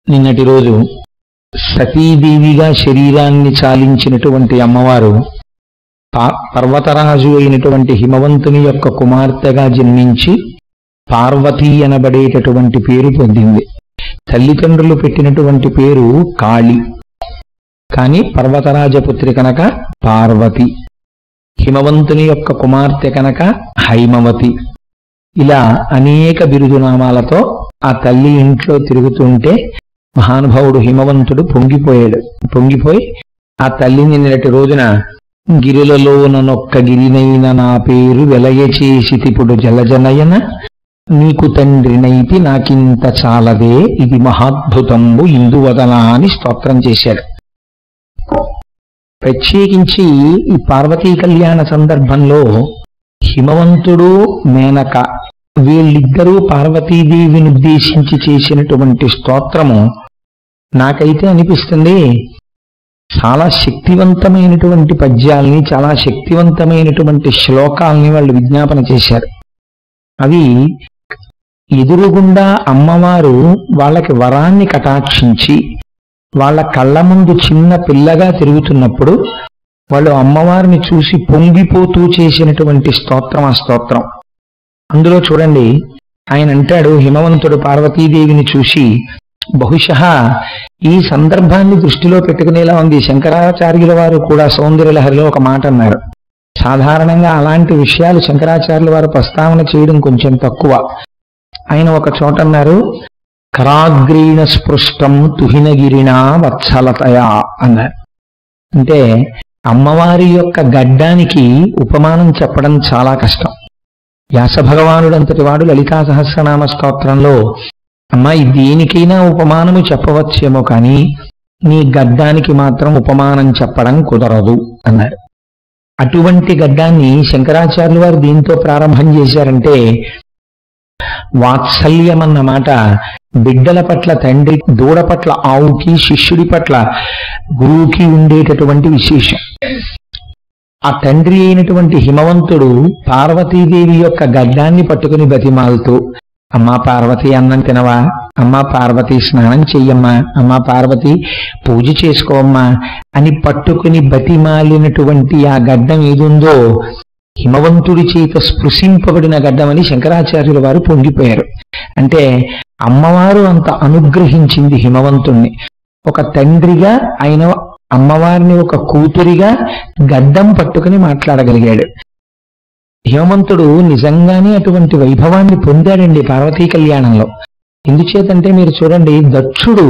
నిన్నటి రోజు సతీదేవిగా శరీరాన్ని చాలించినటువంటి అమ్మవారు పా- పర్వతరాజు అయినటువంటి హిమవంతుని యొక్క కుమార్తెగా జన్మించి పార్వతీ అనబడేటటువంటి పేరు పొందింది తల్లిదండ్రులు పెట్టినటువంటి పేరు కాళి కాని పర్వతరాజపుత్రి కనుక పార్వతి హిమవంతుని యొక్క కుమార్తె కనుక హైమవతి ఇలా అనేక బిరుదునామాలతో ఆ తల్లి ఇంట్లో తిరుగుతుంటే మహానుభావుడు హిమవంతుడు పొంగిపోయాడు పొంగిపోయి ఆ తల్లిని నిన్నటి రోజున గిరిలలోననొక్క గిరినైన నా పేరు వెలయ చేసి తిపుడు జలజనయన నీకు తండ్రినైతి నాకింత చాలదే ఇది మహాద్భుతంబు ఇందువదన అని స్తోత్రం చేశాడు ప్రత్యేకించి ఈ పార్వతీ కళ్యాణ సందర్భంలో హిమవంతుడు మేనక వీళ్ళిద్దరూ పార్వతీదేవిని ఉద్దేశించి చేసినటువంటి స్తోత్రము నాకైతే అనిపిస్తుంది చాలా శక్తివంతమైనటువంటి పద్యాల్ని చాలా శక్తివంతమైనటువంటి శ్లోకాల్ని వాళ్ళు విజ్ఞాపన చేశారు అవి ఎదురుగుండా అమ్మవారు వాళ్ళకి వరాన్ని కటాక్షించి వాళ్ళ కళ్ళ ముందు చిన్న పిల్లగా తిరుగుతున్నప్పుడు వాళ్ళు అమ్మవారిని చూసి పొంగిపోతూ చేసినటువంటి స్తోత్రం ఆ స్తోత్రం అందులో చూడండి ఆయన అంటాడు హిమవంతుడు పార్వతీదేవిని చూసి బహుశः ఈ సందర్భాన్ని దృష్టిలో పెట్టుకునేలా ఉంది శంకరాచార్యుల వారు కూడా సౌందర్యలహరిలో ఒక మాట అన్నారు సాధారణంగా అలాంటి విషయాలు శంకరాచార్యుల వారు ప్రస్తావన చేయడం కొంచెం తక్కువ ఆయన ఒక చోట అన్నారు కరాగ్రీణ స్పృష్టం తుహినగిరినా వత్సలతయా అన్నారు అంటే అమ్మవారి యొక్క గడ్డానికి ఉపమానం చెప్పడం చాలా కష్టం వ్యాస భగవానుడంతటి వాడు లలితా సహస్రనామ స్తోత్రంలో అమ్మాయి దేనికైనా ఉపమానము చెప్పవచ్చేమో కానీ నీ గడ్డానికి మాత్రం ఉపమానం చెప్పడం కుదరదు అన్నారు అటువంటి గడ్డాన్ని శంకరాచార్యులు వారు దీంతో ప్రారంభం చేశారంటే వాత్సల్యం అన్న మాట బిడ్డల పట్ల తండ్రి దూడ పట్ల ఆవుకి శిష్యుడి పట్ల గురువుకి ఉండేటటువంటి విశేషం ఆ తండ్రి అయినటువంటి హిమవంతుడు పార్వతీదేవి యొక్క గడ్డాన్ని పట్టుకుని బతిమాలుతూ అమ్మా పార్వతి అన్నం తినవా అమ్మా పార్వతి స్నానం చెయ్యమ్మా అమ్మా పార్వతి పూజ చేసుకోమ్మా అని పట్టుకుని బతిమాలినటువంటి ఆ గడ్డం ఏదుందో హిమవంతుడి చేత స్పృశింపబడిన గడ్డమని శంకరాచార్యుల వారు పొంగిపోయారు అంటే అమ్మవారు అంత అనుగ్రహించింది హిమవంతుణ్ణి ఒక తండ్రిగా ఆయన అమ్మవారిని ఒక కూతురిగా గడ్డం పట్టుకుని మాట్లాడగలిగాడు హిమవంతుడు నిజంగానే అటువంటి వైభవాన్ని పొందాడండి పార్వతీ కళ్యాణంలో ఎందుచేతంటే మీరు చూడండి దక్షుడు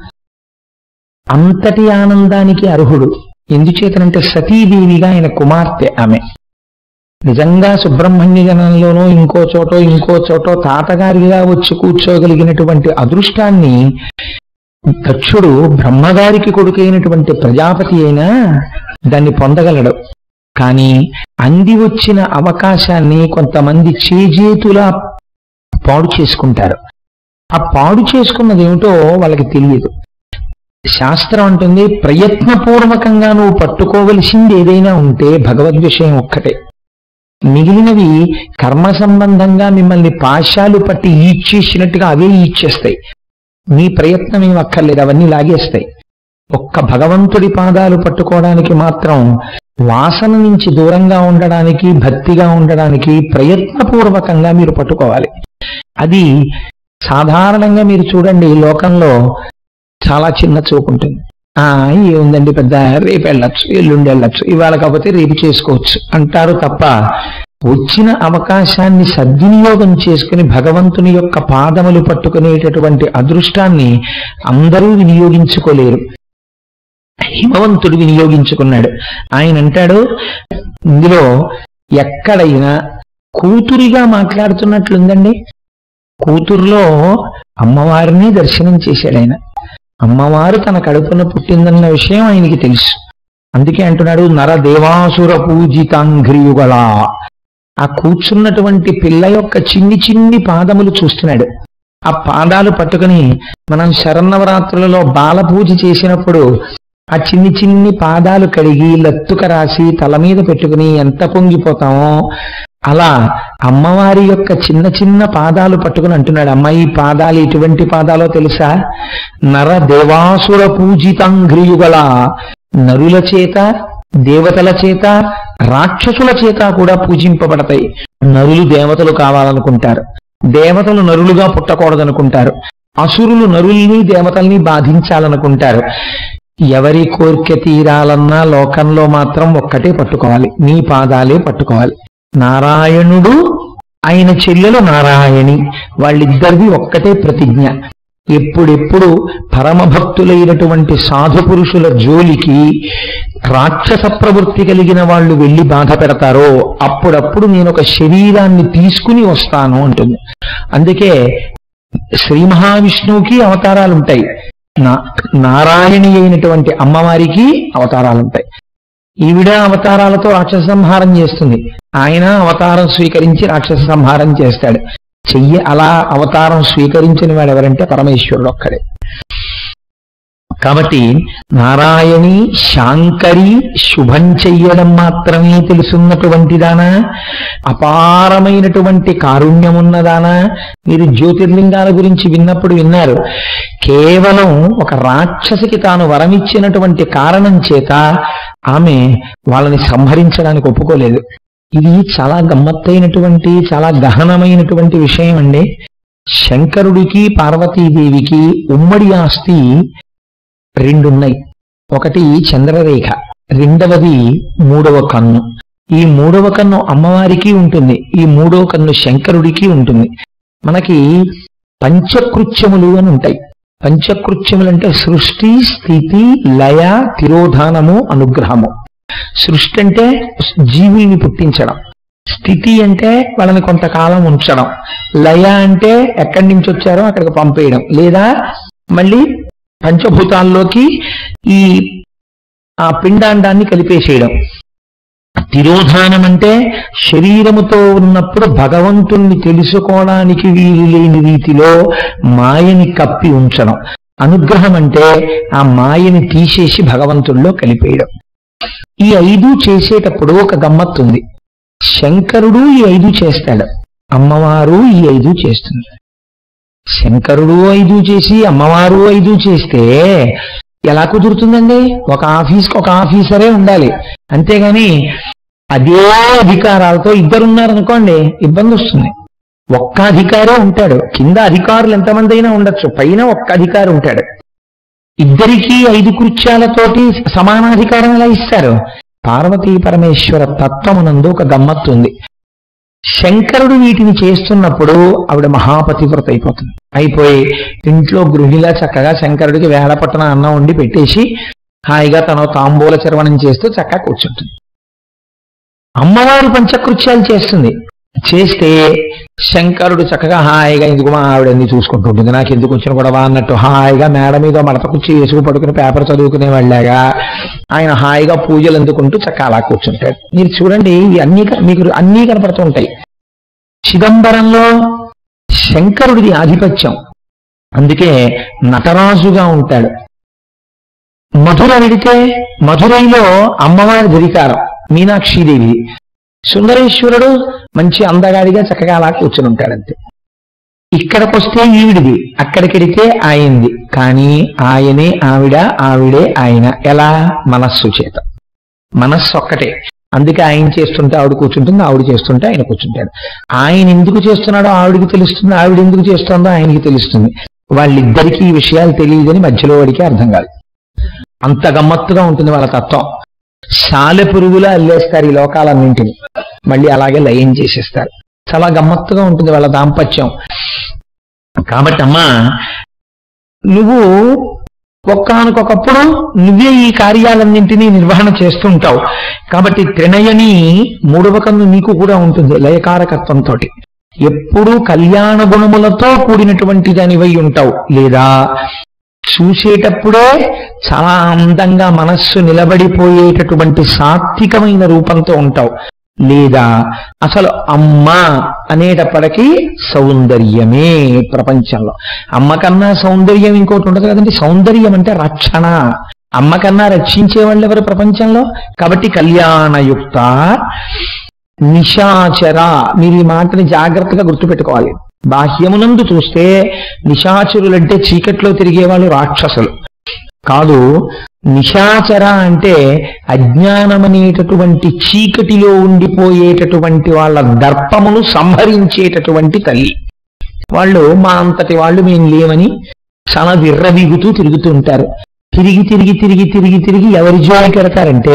అంతటి ఆనందానికి అర్హుడు ఎందుచేతనంటే సతీదేవిగా ఆయన కుమార్తె ఆమె నిజంగా సుబ్రహ్మణ్య జనంలోనో ఇంకో చోటో ఇంకో చోటో తాతగారిగా వచ్చి కూర్చోగలిగినటువంటి అదృష్టాన్ని దక్షుడు బ్రహ్మగారికి కొడుకైనటువంటి ప్రజాపతి అయినా దాన్ని పొందగలడు కానీ అంది వచ్చిన అవకాశాన్ని కొంతమంది చేజేతులా పాడు చేసుకుంటారు ఆ పాడు చేసుకున్నది ఏమిటో వాళ్ళకి తెలియదు శాస్త్రం అంటుంది ప్రయత్నపూర్వకంగా నువ్వు పట్టుకోవలసింది ఏదైనా ఉంటే భగవద్ విషయం ఒక్కటే మిగిలినవి కర్మ సంబంధంగా మిమ్మల్ని పాశాలు పట్టి ఈడ్చేసినట్టుగా అవే ఈడ్చేస్తాయి మీ ప్రయత్నం ఏం అక్కర్లేదు అవన్నీ లాగేస్తాయి ఒక్క భగవంతుడి పాదాలు పట్టుకోవడానికి మాత్రం వాసన నుంచి దూరంగా ఉండడానికి భక్తిగా ఉండడానికి ప్రయత్నపూర్వకంగా మీరు పట్టుకోవాలి అది సాధారణంగా మీరు చూడండి ఈ లోకంలో చాలా చిన్న చూపు ఉంటుంది ఆ ఏముందండి పెద్ద రేపు వెళ్ళొచ్చు ఎల్లుండి వెళ్ళొచ్చు ఇవాళ కాకపోతే రేపు చేసుకోవచ్చు అంటారు తప్ప వచ్చిన అవకాశాన్ని సద్వినియోగం చేసుకుని భగవంతుని యొక్క పాదములు పట్టుకునేటటువంటి అదృష్టాన్ని అందరూ వినియోగించుకోలేరు హిమవంతుడు వినియోగించుకున్నాడు ఆయన అంటాడు ఇందులో ఎక్కడైనా కూతురిగా మాట్లాడుతున్నట్లుందండి కూతురులో అమ్మవారిని దర్శనం చేశాడు ఆయన అమ్మవారు తన కడుపున పుట్టిందన్న విషయం ఆయనకి తెలుసు అందుకే అంటున్నాడు నర దేవాసుర పూజితాంఘ్రియుగల ఆ కూర్చున్నటువంటి పిల్ల యొక్క చిన్ని చిన్ని పాదములు చూస్తున్నాడు ఆ పాదాలు పట్టుకుని మనం శరన్నవరాత్రులలో బాల పూజ చేసినప్పుడు ఆ చిన్ని చిన్ని పాదాలు కడిగి లత్తుక రాసి తల మీద పెట్టుకుని ఎంత పొంగిపోతామో అలా అమ్మవారి యొక్క చిన్న చిన్న పాదాలు పట్టుకుని అంటున్నాడు అమ్మ ఈ పాదాలు ఎటువంటి పాదాలో తెలుసా నర దేవాసుర పూజితాంఘ్రియుగల నరుల చేత దేవతల చేత రాక్షసుల చేత కూడా పూజింపబడతాయి నరులు దేవతలు కావాలనుకుంటారు దేవతలు నరులుగా పుట్టకూడదనుకుంటారు అసురులు నరుల్ని దేవతల్ని బాధించాలనుకుంటారు ఎవరి కోరిక తీరాలన్నా లోకంలో మాత్రం ఒక్కటే పట్టుకోవాలి నీ పాదాలే పట్టుకోవాలి నారాయణుడు ఆయన చెల్లెలు నారాయణి వాళ్ళిద్దరిది ఒక్కటే ప్రతిజ్ఞ ఎప్పుడెప్పుడు పరమభక్తులైనటువంటి సాధు పురుషుల జోలికి రాక్షస ప్రవృత్తి కలిగిన వాళ్ళు వెళ్ళి బాధ పెడతారో అప్పుడప్పుడు నేను ఒక శరీరాన్ని తీసుకుని వస్తాను అంటుంది అందుకే శ్రీ మహావిష్ణువుకి అవతారాలు ఉంటాయి నా- నారాయణి అయినటువంటి అమ్మవారికి అవతారాలు ఉంటాయి ఈవిడ అవతారాలతో రాక్షస సంహారం చేస్తుంది ఆయన అవతారం స్వీకరించి రాక్షస సంహారం చేస్తాడు చెయ్యి అలా అవతారం స్వీకరించిన వాడు ఎవరంటే పరమేశ్వరుడు ఒక్కడే కాబట్టి నారాయణి శాంకరి శుభం చెయ్యడం మాత్రమే తెలుసున్నటువంటిదానా అపారమైనటువంటి కారుణ్యమున్నదానా మీరు జ్యోతిర్లింగాల గురించి విన్నప్పుడు విన్నారు కేవలం ఒక రాక్షసికి తాను వరమిచ్చినటువంటి కారణం చేత ఆమె వాళ్ళని సంహరించడానికి ఒప్పుకోలేదు ఇది చాలా గమ్మత్తైనటువంటి చాలా గహనమైనటువంటి విషయం అండి శంకరుడికి పార్వతీదేవికి ఉమ్మడి ఆస్తి రెండున్నాయి ఒకటి చంద్రరేఖ రెండవది మూడవ కన్ను ఈ మూడవ కన్ను అమ్మవారికి ఉంటుంది ఈ మూడవ కన్ను శంకరుడికి ఉంటుంది మనకి పంచకృత్యములు అని ఉంటాయి పంచకృత్యములు అంటే సృష్టి స్థితి లయ తిరోధానము అనుగ్రహము సృష్టి అంటే జీవుల్ని పుట్టించడం స్థితి అంటే వాళ్ళని కొంతకాలం ఉంచడం లయ అంటే ఎక్కడి నుంచి వచ్చారో అక్కడికి పంపేయడం లేదా మళ్ళీ పంచభూతాల్లోకి ఈ ఆ పిండాండాన్ని కలిపేసేయడం తిరోధానం అంటే శరీరముతో ఉన్నప్పుడు భగవంతుణ్ణి తెలుసుకోవడానికి వీలు లేని రీతిలో మాయని కప్పి ఉంచడం అనుగ్రహం అంటే ఆ మాయని తీసేసి భగవంతుల్లో కలిపేయడం ఈ ఐదు చేసేటప్పుడు ఒక గమ్మత్తు ఉంది శంకరుడు ఈ ఐదు చేస్తాడు అమ్మవారు ఈ ఐదు చేస్తుంది శంకరుడు ఐదు చేసి అమ్మవారు ఐదు చేస్తే ఎలా కుదురుతుందండి ఒక ఆఫీస్కి ఒక ఆఫీసరే ఉండాలి అంతేగాని అదే అధికారాలతో ఇద్దరున్నారనుకోండి ఇబ్బంది వస్తుంది ఒక్క అధికారే ఉంటాడు కింద అధికారులు ఎంతమంది అయినా ఉండొచ్చు పైన ఒక్క అధికారి ఉంటాడు ఇద్దరికీ ఐదు కృత్యాలతోటి సమానాధికారం ఎలా ఇస్తారు పార్వతీ పరమేశ్వర తత్వమునందు ఒక గమ్మత్తు ఉంది శంకరుడు వీటిని చేస్తున్నప్పుడు ఆవిడ మహాపతివ్రత అయిపోతుంది అయిపోయి ఇంట్లో గృహిలా చక్కగా శంకరుడికి వేళ పట్టున అన్నం వండి పెట్టేసి హాయిగా తన తాంబూల చర్వణం చేస్తూ చక్కగా కూర్చుంటుంది అమ్మవారు పంచకృత్యాలు చేస్తుంది చేస్తే శంకరుడు చక్కగా హాయిగా ఎందుకు మా ఆవిడ అన్ని చూసుకుంటూ ఉంటుంది నాకు ఎందుకు వచ్చిన గొడవ అన్నట్టు హాయిగా మేడ మీద మడత కుర్చీ వేసుకు పడుకుని పేపర్ చదువుకునే వాళ్ళగా ఆయన హాయిగా పూజలు అందుకుంటూ చక్కగా అలా కూర్చుంటాడు మీరు చూడండి ఇవి అన్ని క- మీకు అన్నీ కనపడుతూ ఉంటాయి చిదంబరంలో శంకరుడిది ఆధిపత్యం అందుకే నటరాజుగా ఉంటాడు మధుర వెడితే మధురైలో అమ్మవారి ధరికారం మీనాక్షీదేవి సుందరేశ్వరుడు మంచి అందగాడిగా చక్కగా అలా కూర్చుని ఉంటాడంతే ఇక్కడికొస్తే ఈవిడిది అక్కడికెడితే ఆయనది కానీ ఆయనే ఆవిడ ఆవిడే ఆయన ఎలా మనస్సు చేత మనస్సు ఒక్కటే అందుకే ఆయన చేస్తుంటే ఆవిడ కూర్చుంటుంది ఆవిడ చేస్తుంటే ఆయన కూర్చుంటాడు ఆయన ఎందుకు చేస్తున్నాడో ఆవిడికి తెలుస్తుంది ఆవిడ ఎందుకు చేస్తుందో ఆయనకి తెలుస్తుంది వాళ్ళిద్దరికీ ఈ విషయాలు తెలియదని మధ్యలో వాడికి అర్థం కాదు అంత గమ్మత్తుగా ఉంటుంది వాళ్ళ తత్వం శాలె పురుగులా అల్లేస్తారు ఈ లోకాలన్నింటిని మళ్ళీ అలాగే లయం చేసేస్తారు చాలా గమ్మత్తుగా ఉంటుంది వాళ్ళ దాంపత్యం కాబట్టి అమ్మా నువ్వు ఒక్కనకొకప్పుడు నువ్వే ఈ కార్యాలన్నింటినీ నిర్వహణ చేస్తుంటావు కాబట్టి త్రినయని మూడవ కన్ను నీకు కూడా ఉంటుంది లయకారకత్వంతో ఎప్పుడూ కళ్యాణ గుణములతో కూడినటువంటి దానివై ఉంటావు లేదా చూసేటప్పుడే చాలా అందంగా మనస్సు నిలబడిపోయేటటువంటి సాత్వికమైన రూపంతో ఉంటావు లేదా అసలు అమ్మ అనేటప్పటికీ సౌందర్యమే ప్రపంచంలో అమ్మ కన్నా సౌందర్యం ఇంకోటి ఉండదు కదండి సౌందర్యం అంటే రక్షణ అమ్మ కన్నా రక్షించే వాళ్ళు ఎవరు ప్రపంచంలో కాబట్టి కళ్యాణయుక్త నిశాచర మీరు ఈ మాటని జాగ్రత్తగా గుర్తుపెట్టుకోవాలి బాహ్యమునందు చూస్తే నిశాచరులంటే చీకట్లో తిరిగే వాళ్ళు రాక్షసులు కాదు నిశాచర అంటే అజ్ఞానమనేటటువంటి చీకటిలో ఉండిపోయేటటువంటి వాళ్ళ దర్పమును సంహరించేటటువంటి తల్లి వాళ్ళు మా అంతటి వాళ్ళు మేము లేవని చాలా విర్రవీగుతూ తిరుగుతూ ఉంటారు తిరిగి తిరిగి తిరిగి తిరిగి తిరిగి ఎవరి జోలికి పెడతారంటే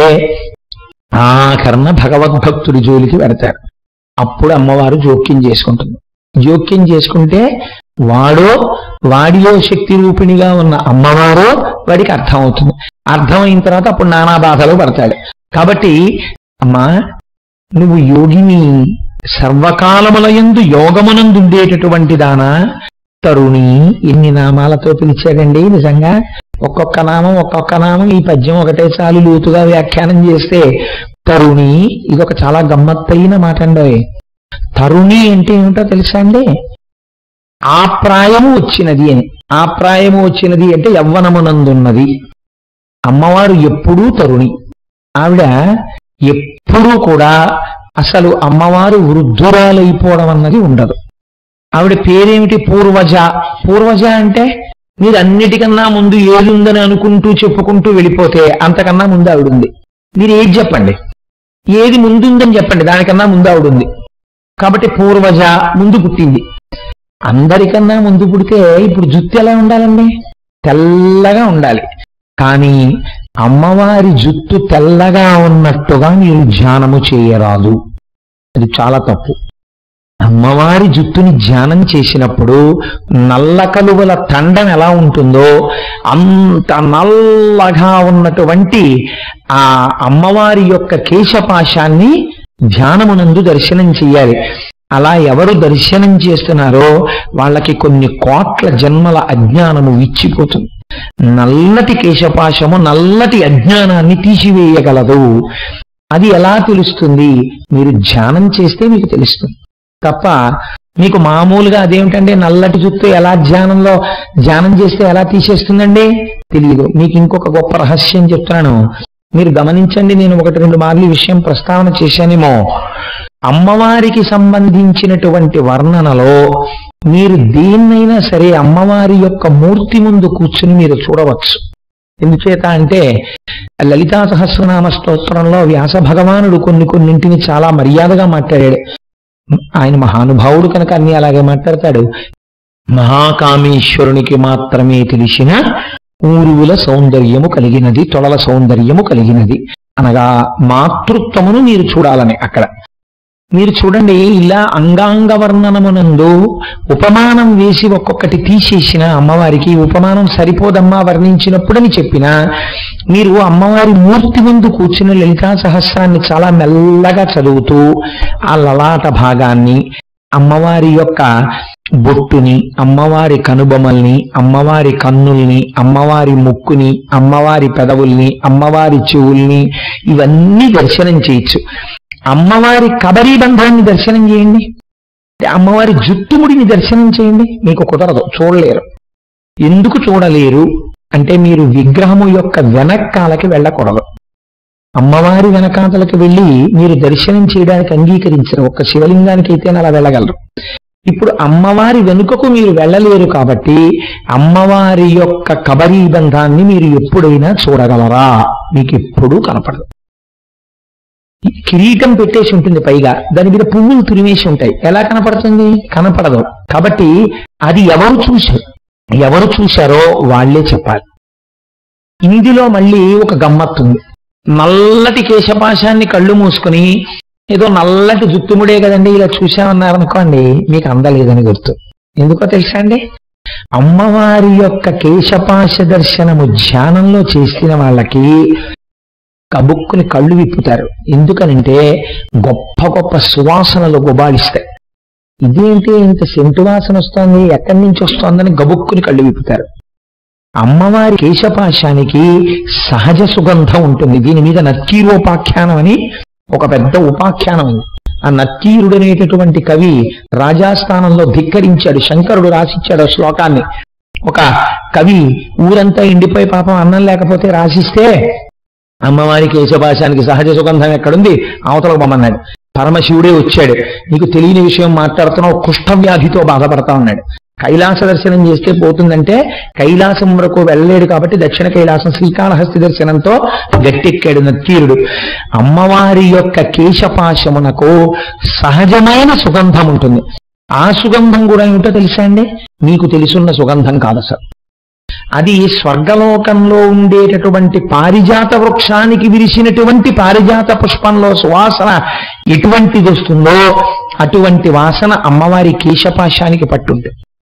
ఆఖరణ భగవద్భక్తుడి జోలికి పెడతారు అప్పుడు అమ్మవారు జోక్యం చేసుకుంటుంది జోక్యం చేసుకుంటే వాడో వాడిలో శక్తి రూపిణిగా ఉన్న అమ్మవారో వాడికి అర్థమవుతుంది అర్థమైన తర్వాత అప్పుడు నానా బాధలు పడతాడు కాబట్టి అమ్మా నువ్వు యోగిని సర్వకాలములయందు యోగమునందు ఉండేటటువంటి దానా తరుణి ఎన్ని నామాలతో పిలిచాడండి నిజంగా ఒక్కొక్క నామం ఒక్కొక్క నామం ఈ పద్యం ఒకటే చాలు లోతుగా వ్యాఖ్యానం చేస్తే తరుణి ఇది ఒక చాలా గమ్మత్తైన మాట అండి తరుణి అంటే ఏమిటో తెలుసా అండి ఆ ప్రాయము వచ్చినది అని ఆ ప్రాయము వచ్చినది అంటే యవ్వనమునందున్నది అమ్మవారు ఎప్పుడూ తరుణి ఆవిడ ఎప్పుడూ కూడా అసలు అమ్మవారు వృద్ధురాలైపోవడం అన్నది ఉండదు ఆవిడ పేరేమిటి పూర్వజ పూర్వజ అంటే మీరు అన్నిటికన్నా ముందు ఏది ఉందని అనుకుంటూ చెప్పుకుంటూ వెళ్ళిపోతే అంతకన్నా ముందు ఆవిడ ఉంది మీరు ఏది చెప్పండి ఏది ముందుందని చెప్పండి దానికన్నా ముందు ఆవిడ ఉంది కాబట్టి పూర్వజ ముందు పుట్టింది అందరికన్నా ముందు పుడితే ఇప్పుడు జుత్తు ఎలా ఉండాలండి తెల్లగా ఉండాలి కానీ అమ్మవారి జుత్తు తెల్లగా ఉన్నట్టుగా మీరు ధ్యానము చేయరాదు అది చాలా తప్పు అమ్మవారి జుట్టుని ధ్యానం చేసినప్పుడు నల్ల కలువల తండం ఎలా ఉంటుందో అంత నల్లగా ఉన్నటువంటి ఆ అమ్మవారి యొక్క కేశపాశాన్ని ధ్యానమునందు దర్శనం చెయ్యాలి అలా ఎవరు దర్శనం చేస్తున్నారో వాళ్ళకి కొన్ని కోట్ల జన్మల అజ్ఞానము విచ్చిపోతుంది నల్లటి కేశపాశము నల్లటి అజ్ఞానాన్ని తీసివేయగలదు అది ఎలా తెలుస్తుంది మీరు ధ్యానం చేస్తే మీకు తెలుస్తుంది తప్ప మీకు మామూలుగా అదేమిటంటే నల్లటి జుత్తు ఎలా ధ్యానంలో ధ్యానం చేస్తే ఎలా తీసేస్తుందండి తెలియదు మీకు ఇంకొక గొప్ప రహస్యం చెప్తున్నాను మీరు గమనించండి నేను ఒకటి రెండు మార్లు ఈ విషయం ప్రస్తావన చేశానేమో అమ్మవారికి సంబంధించినటువంటి వర్ణనలో మీరు దేన్నైనా సరే అమ్మవారి యొక్క మూర్తి ముందు కూర్చుని మీరు చూడవచ్చు ఎందుచేత అంటే లలితా సహస్రనామ స్తోత్రంలో వ్యాస భగవానుడు కొన్ని కొన్నింటిని చాలా మర్యాదగా మాట్లాడాడు ఆయన మహానుభావుడు కనుక అన్ని అలాగే మాట్లాడతాడు మహాకామేశ్వరునికి మాత్రమే తెలిసిన ఊరువుల సౌందర్యము కలిగినది తొడల సౌందర్యము కలిగినది అనగా మాతృత్వమును మీరు చూడాలని అక్కడ మీరు చూడండి ఇలా అంగాంగ వర్ణనమునందు ఉపమానం వేసి ఒక్కొక్కటి తీసేసిన అమ్మవారికి ఉపమానం సరిపోదమ్మా వర్ణించినప్పుడని చెప్పినా మీరు అమ్మవారి మూర్తి ముందు కూర్చుని లలితా సహస్రాన్ని చాలా మెల్లగా చదువుతూ ఆ లలాట భాగాన్ని అమ్మవారి యొక్క బొట్టుని అమ్మవారి కనుబొమల్ని అమ్మవారి కన్నుల్ని అమ్మవారి ముక్కుని అమ్మవారి పెదవుల్ని అమ్మవారి చెవుల్ని ఇవన్నీ దర్శనం చేయొచ్చు అమ్మవారి కబరీ బంధాన్ని దర్శనం చేయండి అమ్మవారి జుట్టుముడిని దర్శనం చేయండి మీకు కుదరదు చూడలేరు ఎందుకు చూడలేరు అంటే మీరు విగ్రహము యొక్క వెనకాలకి వెళ్ళకూడదు అమ్మవారి వెనకాతలకు వెళ్ళి మీరు దర్శనం చేయడానికి అంగీకరించరు ఒక్క శివలింగానికి అయితే అలా వెళ్ళగలరు ఇప్పుడు అమ్మవారి వెనుకకు మీరు వెళ్ళలేరు కాబట్టి అమ్మవారి యొక్క కబరీ బంధాన్ని మీరు ఎప్పుడైనా చూడగలరా మీకు ఎప్పుడూ కనపడదు కిరీటం పెట్టేసి ఉంటుంది పైగా దాని మీద పువ్వులు తురిమేసి ఉంటాయి ఎలా కనపడుతుంది కనపడదు కాబట్టి అది ఎవరు చూశారు ఎవరు చూశారో వాళ్ళే చెప్పాలి ఇందులో మళ్ళీ ఒక గమ్మత్తుంది నల్లటి కేశపాశాన్ని కళ్ళు మూసుకుని ఏదో నల్లటి జుత్తుముడే కదండి ఇలా చూశామన్నారనుకోండి మీకు అందలేదని గుర్తు ఎందుకో తెలుసా అండి అమ్మవారి యొక్క కేశపాశ దర్శనము ధ్యానంలో చేసిన వాళ్ళకి కబుక్కుని కళ్ళు విప్పుతారు ఎందుకనంటే గొప్ప గొప్ప సువాసనలు గుబాళిస్తాయి ఇదేంటి ఇంత సెంటు వాసన వస్తోంది ఎక్కడి నుంచి వస్తోందని గబుక్కుని కళ్ళు విప్పుతారు అమ్మవారి కేశపాశానికి సహజ సుగంధం ఉంటుంది దీని మీద నత్తీరోపాఖ్యానం అని ఒక పెద్ద ఉపాఖ్యానం ఉంది ఆ నత్తీరుడు అనేటటువంటి కవి రాజాస్థానంలో ధిక్కరించాడు శంకరుడు రాసిచ్చాడు ఆ శ్లోకాన్ని ఒక కవి ఊరంతా ఎండిపోయి పాపం అన్నం లేకపోతే రాసిస్తే అమ్మవారి కేశపాశానికి సహజ సుగంధం ఎక్కడుంది అవతలకు పొమ్మన్నాడు పరమశివుడే వచ్చాడు నీకు తెలియని విషయం మాట్లాడుతున్నావు కుష్ఠవ్యాధితో బాధపడతా ఉన్నాడు కైలాస దర్శనం చేస్తే పోతుందంటే కైలాసం వరకు వెళ్ళలేడు కాబట్టి దక్షిణ కైలాసం శ్రీకాళహస్తి దర్శనంతో గట్టెక్కాడు నత్తీరుడు అమ్మవారి యొక్క కేశపాశమునకు సహజమైన సుగంధం ఉంటుంది ఆ సుగంధం కూడా ఏమిటో తెలుసా అండి మీకు తెలుసున్న సుగంధం కాదు అసలు అది స్వర్గలోకంలో ఉండేటటువంటి పారిజాత వృక్షానికి విరిసినటువంటి పారిజాత పుష్పంలో సువాసన ఎటువంటిది వస్తుందో అటువంటి వాసన అమ్మవారి కేశపాశానికి పట్టుంది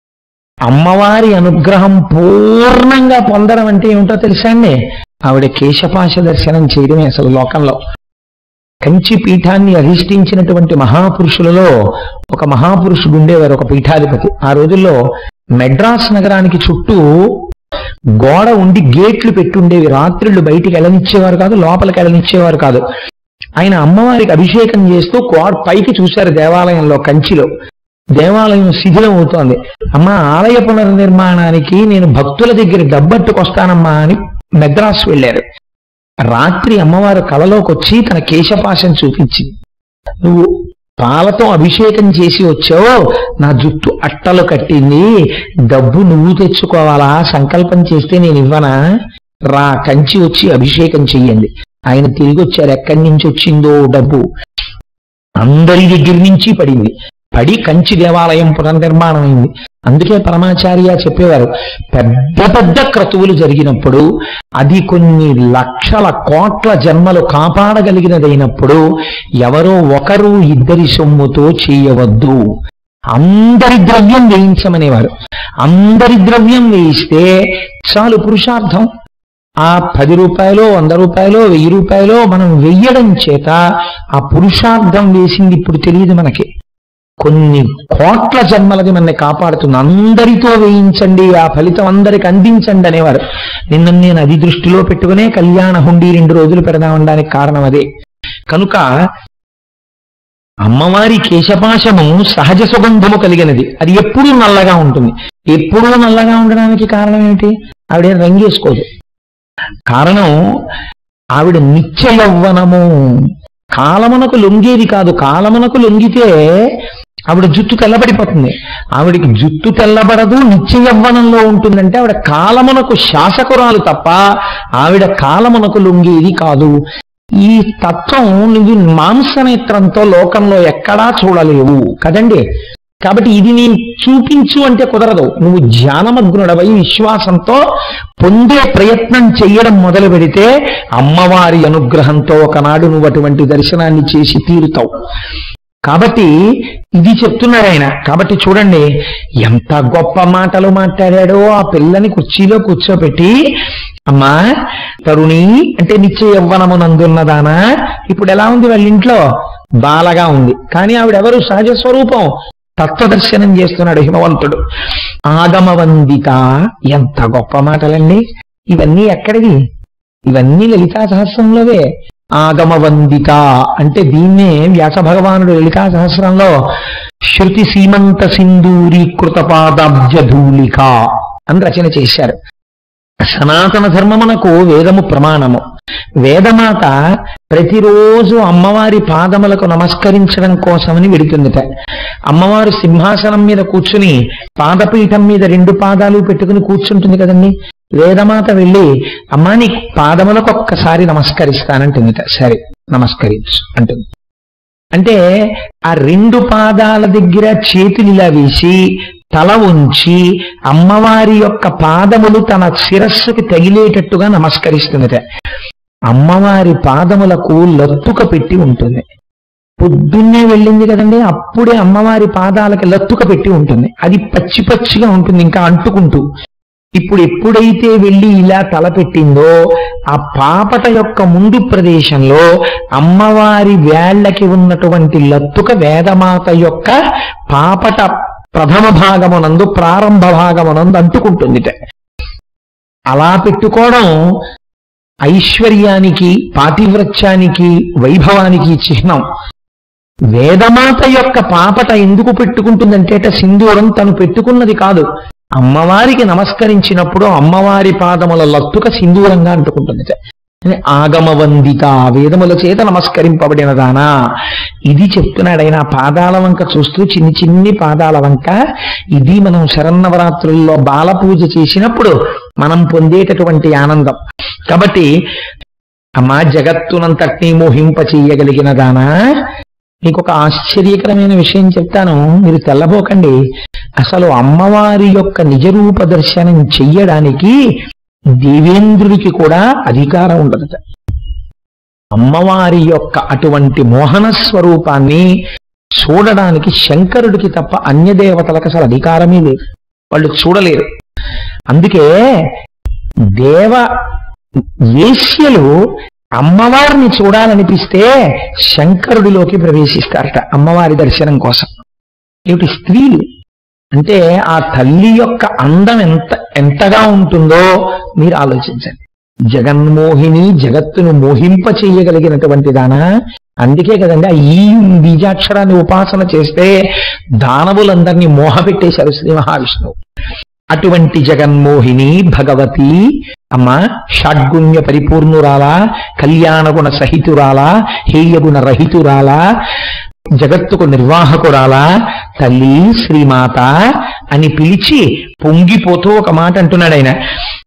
అమ్మవారి అనుగ్రహం పూర్ణంగా పొందడం అంటే ఏమిటో తెలుసా అండి ఆవిడ కేశపాశ దర్శనం చేయడమే అసలు లోకంలో కంచి పీఠాన్ని అధిష్ఠించినటువంటి మహాపురుషులలో ఒక మహాపురుషుడు ఉండేవారు ఒక పీఠాధిపతి ఆ రోజుల్లో మెడ్రాస్ నగరానికి చుట్టూ గోడ ఉండి గేట్లు పెట్టుండేవి రాత్రిళ్ళు బయటికి వెళ్ళనిచ్చేవారు కాదు లోపలికి వెళ్ళనిచ్చేవారు కాదు ఆయన అమ్మవారికి అభిషేకం చేస్తూ గోడ పైకి చూశారు దేవాలయంలో కంచిలో దేవాలయం శిథిలం అవుతోంది అమ్మ ఆలయ పునర్నిర్మాణానికి నేను భక్తుల దగ్గర డబ్బట్టుకొస్తానమ్మా అని మెద్రాస్ వెళ్ళారు రాత్రి అమ్మవారు కళలోకి వచ్చి తన కేశపాశం చూపించింది నువ్వు పాలతో అభిషేకం చేసి వచ్చావు నా జుట్టు అట్టలు కట్టింది డబ్బు నువ్వు తెచ్చుకోవాలా సంకల్పం చేస్తే నేను ఇవ్వనా రా కంచి వచ్చి అభిషేకం చెయ్యండి ఆయన తిరిగి వచ్చారు ఎక్కడి నుంచి వచ్చిందో డబ్బు అందరి దగ్గర నుంచి పడింది పడి కంచి దేవాలయం పునర్నిర్మాణం అయింది అందుకే పరమాచార్య చెప్పేవారు పెద్ద పెద్ద క్రతువులు జరిగినప్పుడు అది కొన్ని లక్షల కోట్ల జన్మలు కాపాడగలిగినదైనప్పుడు ఎవరో ఒకరు ఇద్దరి సొమ్ముతో చేయవద్దు అందరి ద్రవ్యం వేయించమనేవారు అందరి ద్రవ్యం వేయిస్తే చాలు పురుషార్థం ఆ పది రూపాయలు వంద రూపాయలు వెయ్యి రూపాయలు మనం వెయ్యడం చేత ఆ పురుషార్థం వేసింది ఇప్పుడు తెలియదు మనకి కొన్ని కోట్ల జన్మలది మనల్ని కాపాడుతుంది అందరితో వేయించండి ఆ ఫలితం అందరికి అందించండి అనేవారు నిన్న నేను అది దృష్టిలో పెట్టుకునే కళ్యాణ హుండీ రెండు రోజులు పెడదామనడానికి కారణం అదే కనుక అమ్మవారి కేశపాశము సహజ సుగంధము కలిగినది అది ఎప్పుడూ నల్లగా ఉంటుంది ఎప్పుడూ నల్లగా ఉండడానికి కారణం ఏమిటి ఆవిడ రంగేసుకోదు కారణం ఆవిడ నిత్య యవ్వనము కాలమునకు లొంగేది కాదు కాలమునకు లొంగితే ఆవిడ జుట్టు తెల్లబడిపోతుంది ఆవిడికి జుట్టు తెల్లబడదు నిత్య యవ్వనంలో ఉంటుందంటే ఆవిడ కాలమునకు శాసకురాలు తప్ప ఆవిడ కాలమునకు లొంగేది కాదు ఈ తత్వం నువ్వు మాంసనేత్రంతో లోకంలో ఎక్కడా చూడలేవు కదండి కాబట్టి ఇది నేను చూపించు అంటే కుదరదు నువ్వు ధ్యానమగ్నుడవై విశ్వాసంతో పొందే ప్రయత్నం చెయ్యడం మొదలు పెడితే అమ్మవారి అనుగ్రహంతో ఒకనాడు నువ్వు అటువంటి దర్శనాన్ని చేసి తీరుతావు కాబట్టి ఇది చెప్తున్నాడు ఆయన కాబట్టి చూడండి ఎంత గొప్ప మాటలు మాట్లాడాడో ఆ పిల్లని కుర్చీలో కూర్చోబెట్టి అమ్మా తరుణి అంటే నిత్య యవ్వనమునందున్నదానా ఇప్పుడు ఎలా ఉంది వాళ్ళ ఇంట్లో బాలగా ఉంది కానీ ఆవిడెవరు సహజ స్వరూపం తత్వదర్శనం చేస్తున్నాడు హిమవంతుడు ఆగమవందిత ఎంత గొప్ప మాటలండి ఇవన్నీ ఎక్కడివి ఇవన్నీ లలితా సహస్రంలోవే ఆగమవందిత అంటే దీన్నే వ్యాస భగవానుడు లలితా సహస్రంలో శృతి సీమంత సింధూరీకృత పాదాబ్జధూలిక అని రచన చేశారు సనాతన ధర్మమునకు వేదము ప్రమాణము వేదమాత ప్రతిరోజు అమ్మవారి పాదములకు నమస్కరించడం కోసమని వెడుతుందిట అమ్మవారు సింహాసనం మీద కూర్చుని పాదపీఠం మీద రెండు పాదాలు పెట్టుకుని కూర్చుంటుంది కదండి వేదమాత వెళ్ళి అమ్మా నీ పాదములకు ఒక్కసారి నమస్కరిస్తానంటుందిట సరే నమస్కరించు అంటుంది అంటే ఆ రెండు పాదాల దగ్గర చేతులు ఇలా వేసి తల ఉంచి అమ్మవారి యొక్క పాదములు తన శిరస్సుకి తగిలేటట్టుగా నమస్కరిస్తుందట అమ్మవారి పాదములకు లత్తుక పెట్టి ఉంటుంది పొద్దున్నే వెళ్ళింది కదండి అప్పుడే అమ్మవారి పాదాలకి లత్తుక పెట్టి ఉంటుంది అది పచ్చి పచ్చిగా ఉంటుంది ఇంకా అంటుకుంటూ ఇప్పుడు ఎప్పుడైతే వెళ్ళి ఇలా తలపెట్టిందో ఆ పాపట యొక్క ముందు ప్రదేశంలో అమ్మవారి వేళ్లకి ఉన్నటువంటి లత్తుక వేదమాత యొక్క పాపట ప్రథమ భాగమునందు ప్రారంభ భాగమునందు అంటుకుంటుందిట అలా పెట్టుకోవడం ఐశ్వర్యానికి పాతివ్రత్యానికి వైభవానికి చిహ్నం వేదమాత యొక్క పాపట ఎందుకు పెట్టుకుంటుందంటే అట సింధూరం తను పెట్టుకున్నది కాదు అమ్మవారికి నమస్కరించినప్పుడు అమ్మవారి పాదముల లత్తుక సింధూరంగా అంటుకుంటుంది అని ఆగమవందిత వేదముల చేత నమస్కరింపబడిన దానా ఇది చెప్తున్నాడు ఆయన ఆ పాదాల వంక చూస్తూ చిన్ని చిన్ని పాదాల వంక ఇది మనం శరన్నవరాత్రుల్లో బాల పూజ చేసినప్పుడు మనం పొందేటటువంటి ఆనందం కాబట్టి అమ్మా జగత్తునంతటినీ మోహింప చెయ్యగలిగిన దానా మీకు ఒక ఆశ్చర్యకరమైన విషయం చెప్తాను మీరు తెల్లబోకండి అసలు అమ్మవారి యొక్క నిజరూప దర్శనం చెయ్యడానికి దేవేంద్రుడికి కూడా అధికారం ఉండదట అమ్మవారి యొక్క అటువంటి మోహన స్వరూపాన్ని చూడడానికి శంకరుడికి తప్ప అన్య దేవతలకు అసలు అధికారమే లేదు వాళ్ళు చూడలేరు అందుకే దేవ వేశ్యలు అమ్మవారిని చూడాలనిపిస్తే శంకరుడిలోకి ప్రవేశిస్తారట అమ్మవారి దర్శనం కోసం ఏమిటి స్త్రీలు అంటే ఆ తల్లి యొక్క అందం ఎంత ఎంతగా ఉంటుందో మీరు ఆలోచించండి జగన్మోహిని జగత్తును మోహింప చేయగలిగినటువంటి దానా అందుకే కదండి ఆ ఈ బీజాక్షరాన్ని ఉపాసన చేస్తే దానవులందరినీ మోహపెట్టేశారు శ్రీ మహావిష్ణువు అటువంటి జగన్మోహిని భగవతి అమ్మ షడ్గుణ్య పరిపూర్ణురాలా కళ్యాణగుణ సహితురాలా హేయగుణ రహితురాలా జగత్తుకు నిర్వాహకురాలా తల్లి శ్రీమాత అని పిలిచి పొంగిపోతూ ఒక మాట అంటున్నాడు ఆయన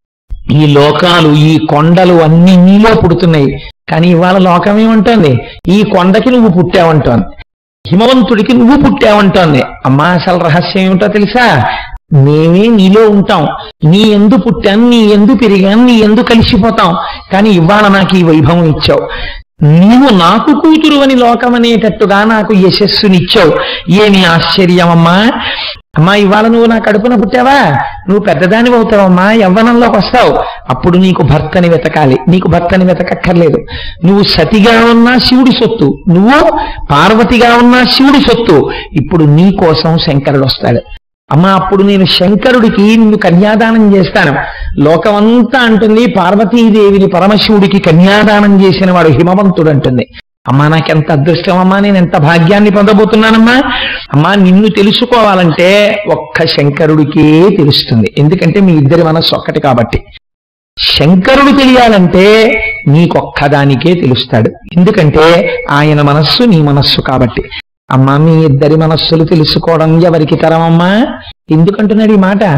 ఈ లోకాలు ఈ కొండలు అన్ని నీలో పుడుతున్నాయి కానీ ఇవాళ లోకం ఏమంటోంది ఈ కొండకి నువ్వు పుట్టావంటోంది హిమవంతుడికి నువ్వు పుట్టావంటోంది అమ్మా అసలు రహస్యం ఏమిటో తెలుసా మేమే నీలో ఉంటాం నీ ఎందు పుట్టాను నీ ఎందు పెరిగాను నీ ఎందు కలిసిపోతాం కానీ ఇవాళ నాకు ఈ వైభవం ఇచ్చావు నీవు నాకు కూతురు అని లోకం అనేటట్టుగా నాకు యశస్సునిచ్చావు ఏమి ఆశ్చర్యమమ్మా అమ్మా ఇవాళ నువ్వు నా కడుపున పుట్టావా నువ్వు పెద్దదాని అవుతావమ్మా యవ్వనంలోకి వస్తావు అప్పుడు నీకు భర్తని వెతకాలి నీకు భర్తని వెతకక్కర్లేదు నువ్వు సతిగా ఉన్నా శివుడి సొత్తు నువ్వు పార్వతిగా ఉన్నా శివుడి సొత్తు ఇప్పుడు నీ కోసం శంకరుడు వస్తాడు అమ్మా అప్పుడు నేను శంకరుడికి నిన్ను కన్యాదానం చేస్తాను లోకమంతా అంటుంది పార్వతీదేవిని పరమశివుడికి కన్యాదానం చేసిన వాడు హిమవంతుడు అంటుంది అమ్మా నాకెంత అదృష్టం అమ్మా నేను ఎంత భాగ్యాన్ని పొందబోతున్నానమ్మా అమ్మా నిన్ను తెలుసుకోవాలంటే ఒక్క శంకరుడికే తెలుస్తుంది ఎందుకంటే మీ ఇద్దరి మనస్సు ఒక్కటి కాబట్టి శంకరుడు తెలియాలంటే నీకొక్కదానికే తెలుస్తాడు ఎందుకంటే ఆయన మనస్సు నీ మనస్సు కాబట్టి అమ్మా మీ ఇద్దరి మనస్సులు తెలుసుకోవడం ఎవరికి తరమమ్మా ఎందుకంటున్నాడు ఈ మాట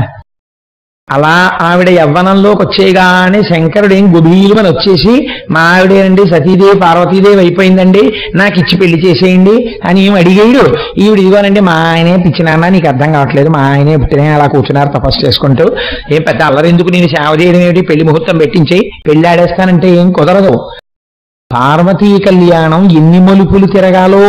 అలా ఆవిడ యవ్వనంలోకి వచ్చేయగానే శంకరుడు ఏం గుబీలుమని వచ్చేసి మా ఆవిడేనండి సతీదేవి పార్వతీదేవి అయిపోయిందండి నాకు ఇచ్చి పెళ్లి చేసేయండి అని ఏం అడిగేయడు ఈవిడ ఇదిగోనండి మా ఆయనే పిచ్చినాన్న నీకు అర్థం కావట్లేదు మా ఆయనే పుట్టిన అలా కూర్చున్నారు తపస్సు చేసుకుంటూ ఏం పెద్ద అల్లరెందుకు నేను సేవ చేయడం ఏమిటి పెళ్లి ముహూర్తం పెట్టించి పెళ్లి ఆడేస్తానంటే ఏం కుదరదు పార్వతీ కళ్యాణం ఎన్ని మలుపులు తిరగాలో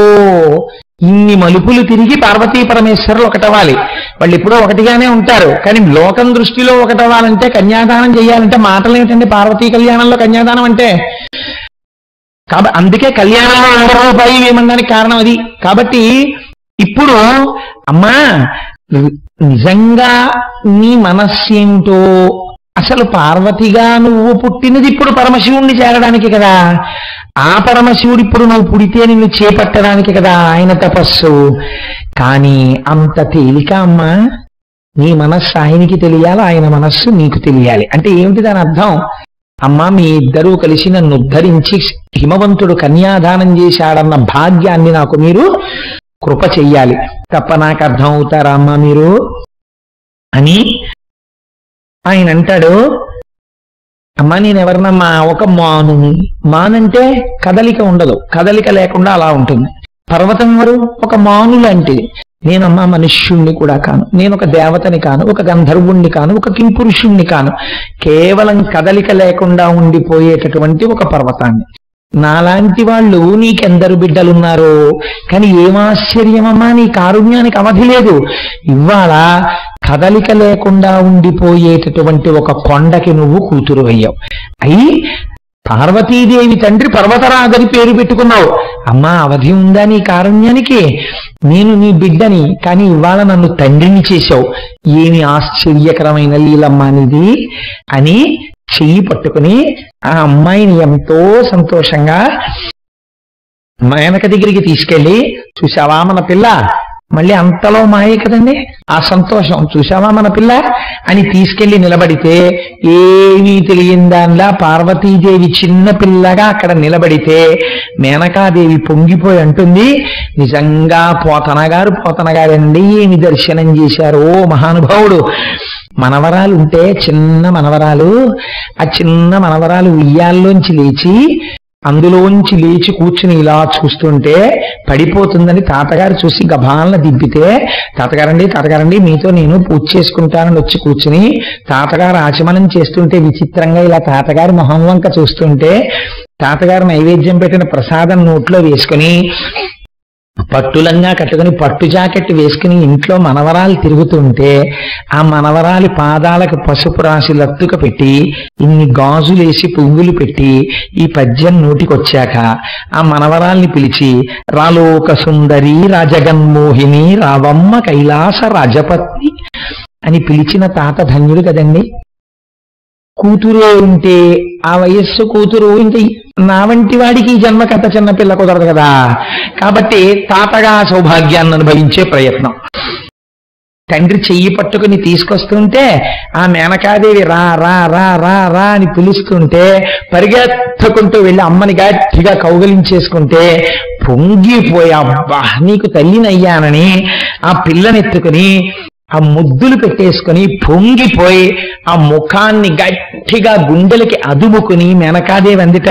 ఇన్ని మలుపులు తిరిగి పార్వతీ పరమేశ్వరులు ఒకటవ్వాలి వాళ్ళు ఎప్పుడూ ఒకటిగానే ఉంటారు కానీ లోకం దృష్టిలో ఒకటవ్వాలంటే కన్యాదానం చేయాలంటే మాటలు ఏమిటండి పార్వతీ కళ్యాణంలో కన్యాదానం అంటే కాబట్టి అందుకే కళ్యాణంలో వంద రూపాయి వేయమనడానికి కారణం అది కాబట్టి ఇప్పుడు అమ్మా నిజంగా నీ మనస్సు ఏమిటో అసలు పార్వతిగా నువ్వు పుట్టినది ఇప్పుడు పరమశివుణ్ణి చేరడానికి కదా ఆ పరమశివుడు ఇప్పుడు నువ్వు పుడితే నిన్ను చేపట్టడానికి కదా ఆయన తపస్సు కానీ అంత తేలిక అమ్మా నీ మనస్సు ఆయనకి తెలియాలి ఆయన మనస్సు నీకు తెలియాలి అంటే ఏమిటి దాని అర్థం అమ్మా మీ ఇద్దరూ కలిసి నన్ను ఉద్ధరించి హిమవంతుడు కన్యాదానం చేశాడన్న భాగ్యాన్ని నాకు మీరు కృప చెయ్యాలి తప్ప నాకు అర్థం అవుతారా అమ్మా మీరు అని ఆయన అంటాడు అమ్మా నేను ఎవరినమ్మా ఒక మాను మానంటే కదలిక ఉండదు కదలిక లేకుండా అలా ఉంటుంది పర్వతం ఎవరు ఒక మాను లాంటిది నేనమ్మా మనుష్యుణ్ణి కూడా కాను నేను ఒక దేవతని కాను ఒక గంధర్వుణ్ణి కాను ఒక కింపురుషుణ్ణి కాను కేవలం కదలిక లేకుండా ఉండిపోయేటటువంటి ఒక పర్వతాన్ని నాలాంటి వాళ్ళు నీకెందరు బిడ్డలున్నారో కానీ ఏమాశ్చర్యమమ్మా నీ కారుణ్యానికి అవధి లేదు ఇవాళ కదలిక లేకుండా ఉండిపోయేటటువంటి ఒక కొండకి నువ్వు కూతురు అయ్యావు అయి పార్వతీదేవి తండ్రి పర్వతరాజని పేరు పెట్టుకున్నావు అమ్మా అవధి ఉందా నీ కారుణ్యానికి నేను నీ బిడ్డని కానీ ఇవాళ నన్ను తండ్రిని చేశావు ఏమి ఆశ్చర్యకరమైన లీలమ్మా నీది అని చెయ్యి పట్టుకుని ఆ అమ్మాయిని ఎంతో సంతోషంగా మేనక దగ్గరికి తీసుకెళ్లి చూసావా మన పిల్ల మళ్ళీ అంతలో మాయే కదండి ఆ సంతోషం చూసావా మన పిల్ల అని తీసుకెళ్లి నిలబడితే ఏమీ తెలియని దానిలా పార్వతీదేవి చిన్న పిల్లగా అక్కడ నిలబడితే మేనకాదేవి పొంగిపోయి అంటుంది నిజంగా పోతన గారు పోతన గారండి ఏమి దర్శనం చేశారు ఓ మహానుభావుడు మనవరాలు ఉంటే చిన్న మనవరాలు ఆ చిన్న మనవరాలు ఉయ్యాల్లోంచి లేచి అందులోంచి లేచి కూర్చుని ఇలా చూస్తుంటే పడిపోతుందని తాతగారు చూసి గభాలను దింపితే తాతగారండి తాతగారండి మీతో నేను పూజ చేసుకుంటానని వచ్చి కూర్చుని తాతగారు ఆచమనం చేస్తుంటే విచిత్రంగా ఇలా తాతగారి మొహం వంక చూస్తుంటే తాతగారు నైవేద్యం పెట్టిన ప్రసాదం నోట్లో వేసుకుని పట్టులంగా కట్టుకుని పట్టు జాకెట్ వేసుకుని ఇంట్లో మనవరాలు తిరుగుతుంటే ఆ మనవరాలి పాదాలకు పసుపు రాసి లత్తుక పెట్టి ఇన్ని గాజులేసి పువ్వులు పెట్టి ఈ పద్యం నోటికొచ్చాక ఆ మనవరాల్ని పిలిచి రాలోక సుందరి రాజగన్మోహిని రావమ్మ కైలాస రాజపత్ని అని పిలిచిన తాత ధన్యుడు కదండి కూతురు ఉంటే ఆ వయస్సు కూతురు ఇంక నా వంటి వాడికి ఈ జన్మ కథ చిన్న పిల్ల కుదరదు కదా కాబట్టి తాతగా ఆ సౌభాగ్యాన్ని అనుభవించే ప్రయత్నం తండ్రి చెయ్యి పట్టుకుని తీసుకొస్తుంటే ఆ మేనకాదేవి రా రా రా రా రా అని పిలుస్తుంటే పరిగెత్తుకుంటూ వెళ్ళి అమ్మని గట్టిగా కౌగలించేసుకుంటే పొంగిపోయి అబ్బా నీకు తల్లినయ్యానని ఆ పిల్లనెత్తుకుని ఆ ముద్దులు పెట్టేసుకుని పొంగిపోయి ఆ ముఖాన్ని గట్టిగా గుండెలకి అదుముకుని మేనకాదేవి అందుట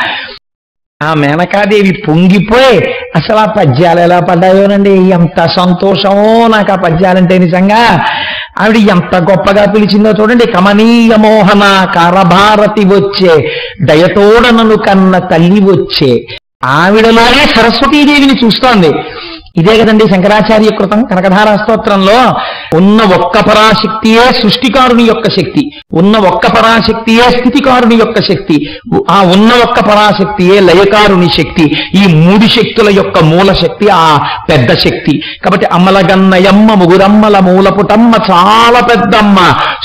ఆ మేనకాదేవి పొంగిపోయి అసలు ఆ పద్యాలు ఎలా పడ్డాయోనండి ఎంత సంతోషమో నాకు ఆ పద్యాలంటే నిజంగా ఆవిడ ఎంత గొప్పగా పిలిచిందో చూడండి కమనీయ మోహన కారభారతి వచ్చే దయతోడనను కన్న తల్లి వచ్చే ఆవిడలోనే సరస్వతీదేవిని చూస్తోంది ఇదే కదండి శంకరాచార్య కృతం కనకధారా స్తోత్రంలో ఉన్న ఒక్క పరాశక్తియే సృష్టికారుని యొక్క శక్తి ఉన్న ఒక్క పరాశక్తియే స్థితికారుని యొక్క శక్తి ఆ ఉన్న ఒక్క పరాశక్తియే లయకారుని శక్తి ఈ మూడు శక్తుల యొక్క మూల శక్తి ఆ పెద్ద శక్తి కాబట్టి అమ్మలగన్నయమ్మ ముగురమ్మల మూలపుటమ్మ చాలా పెద్దమ్మ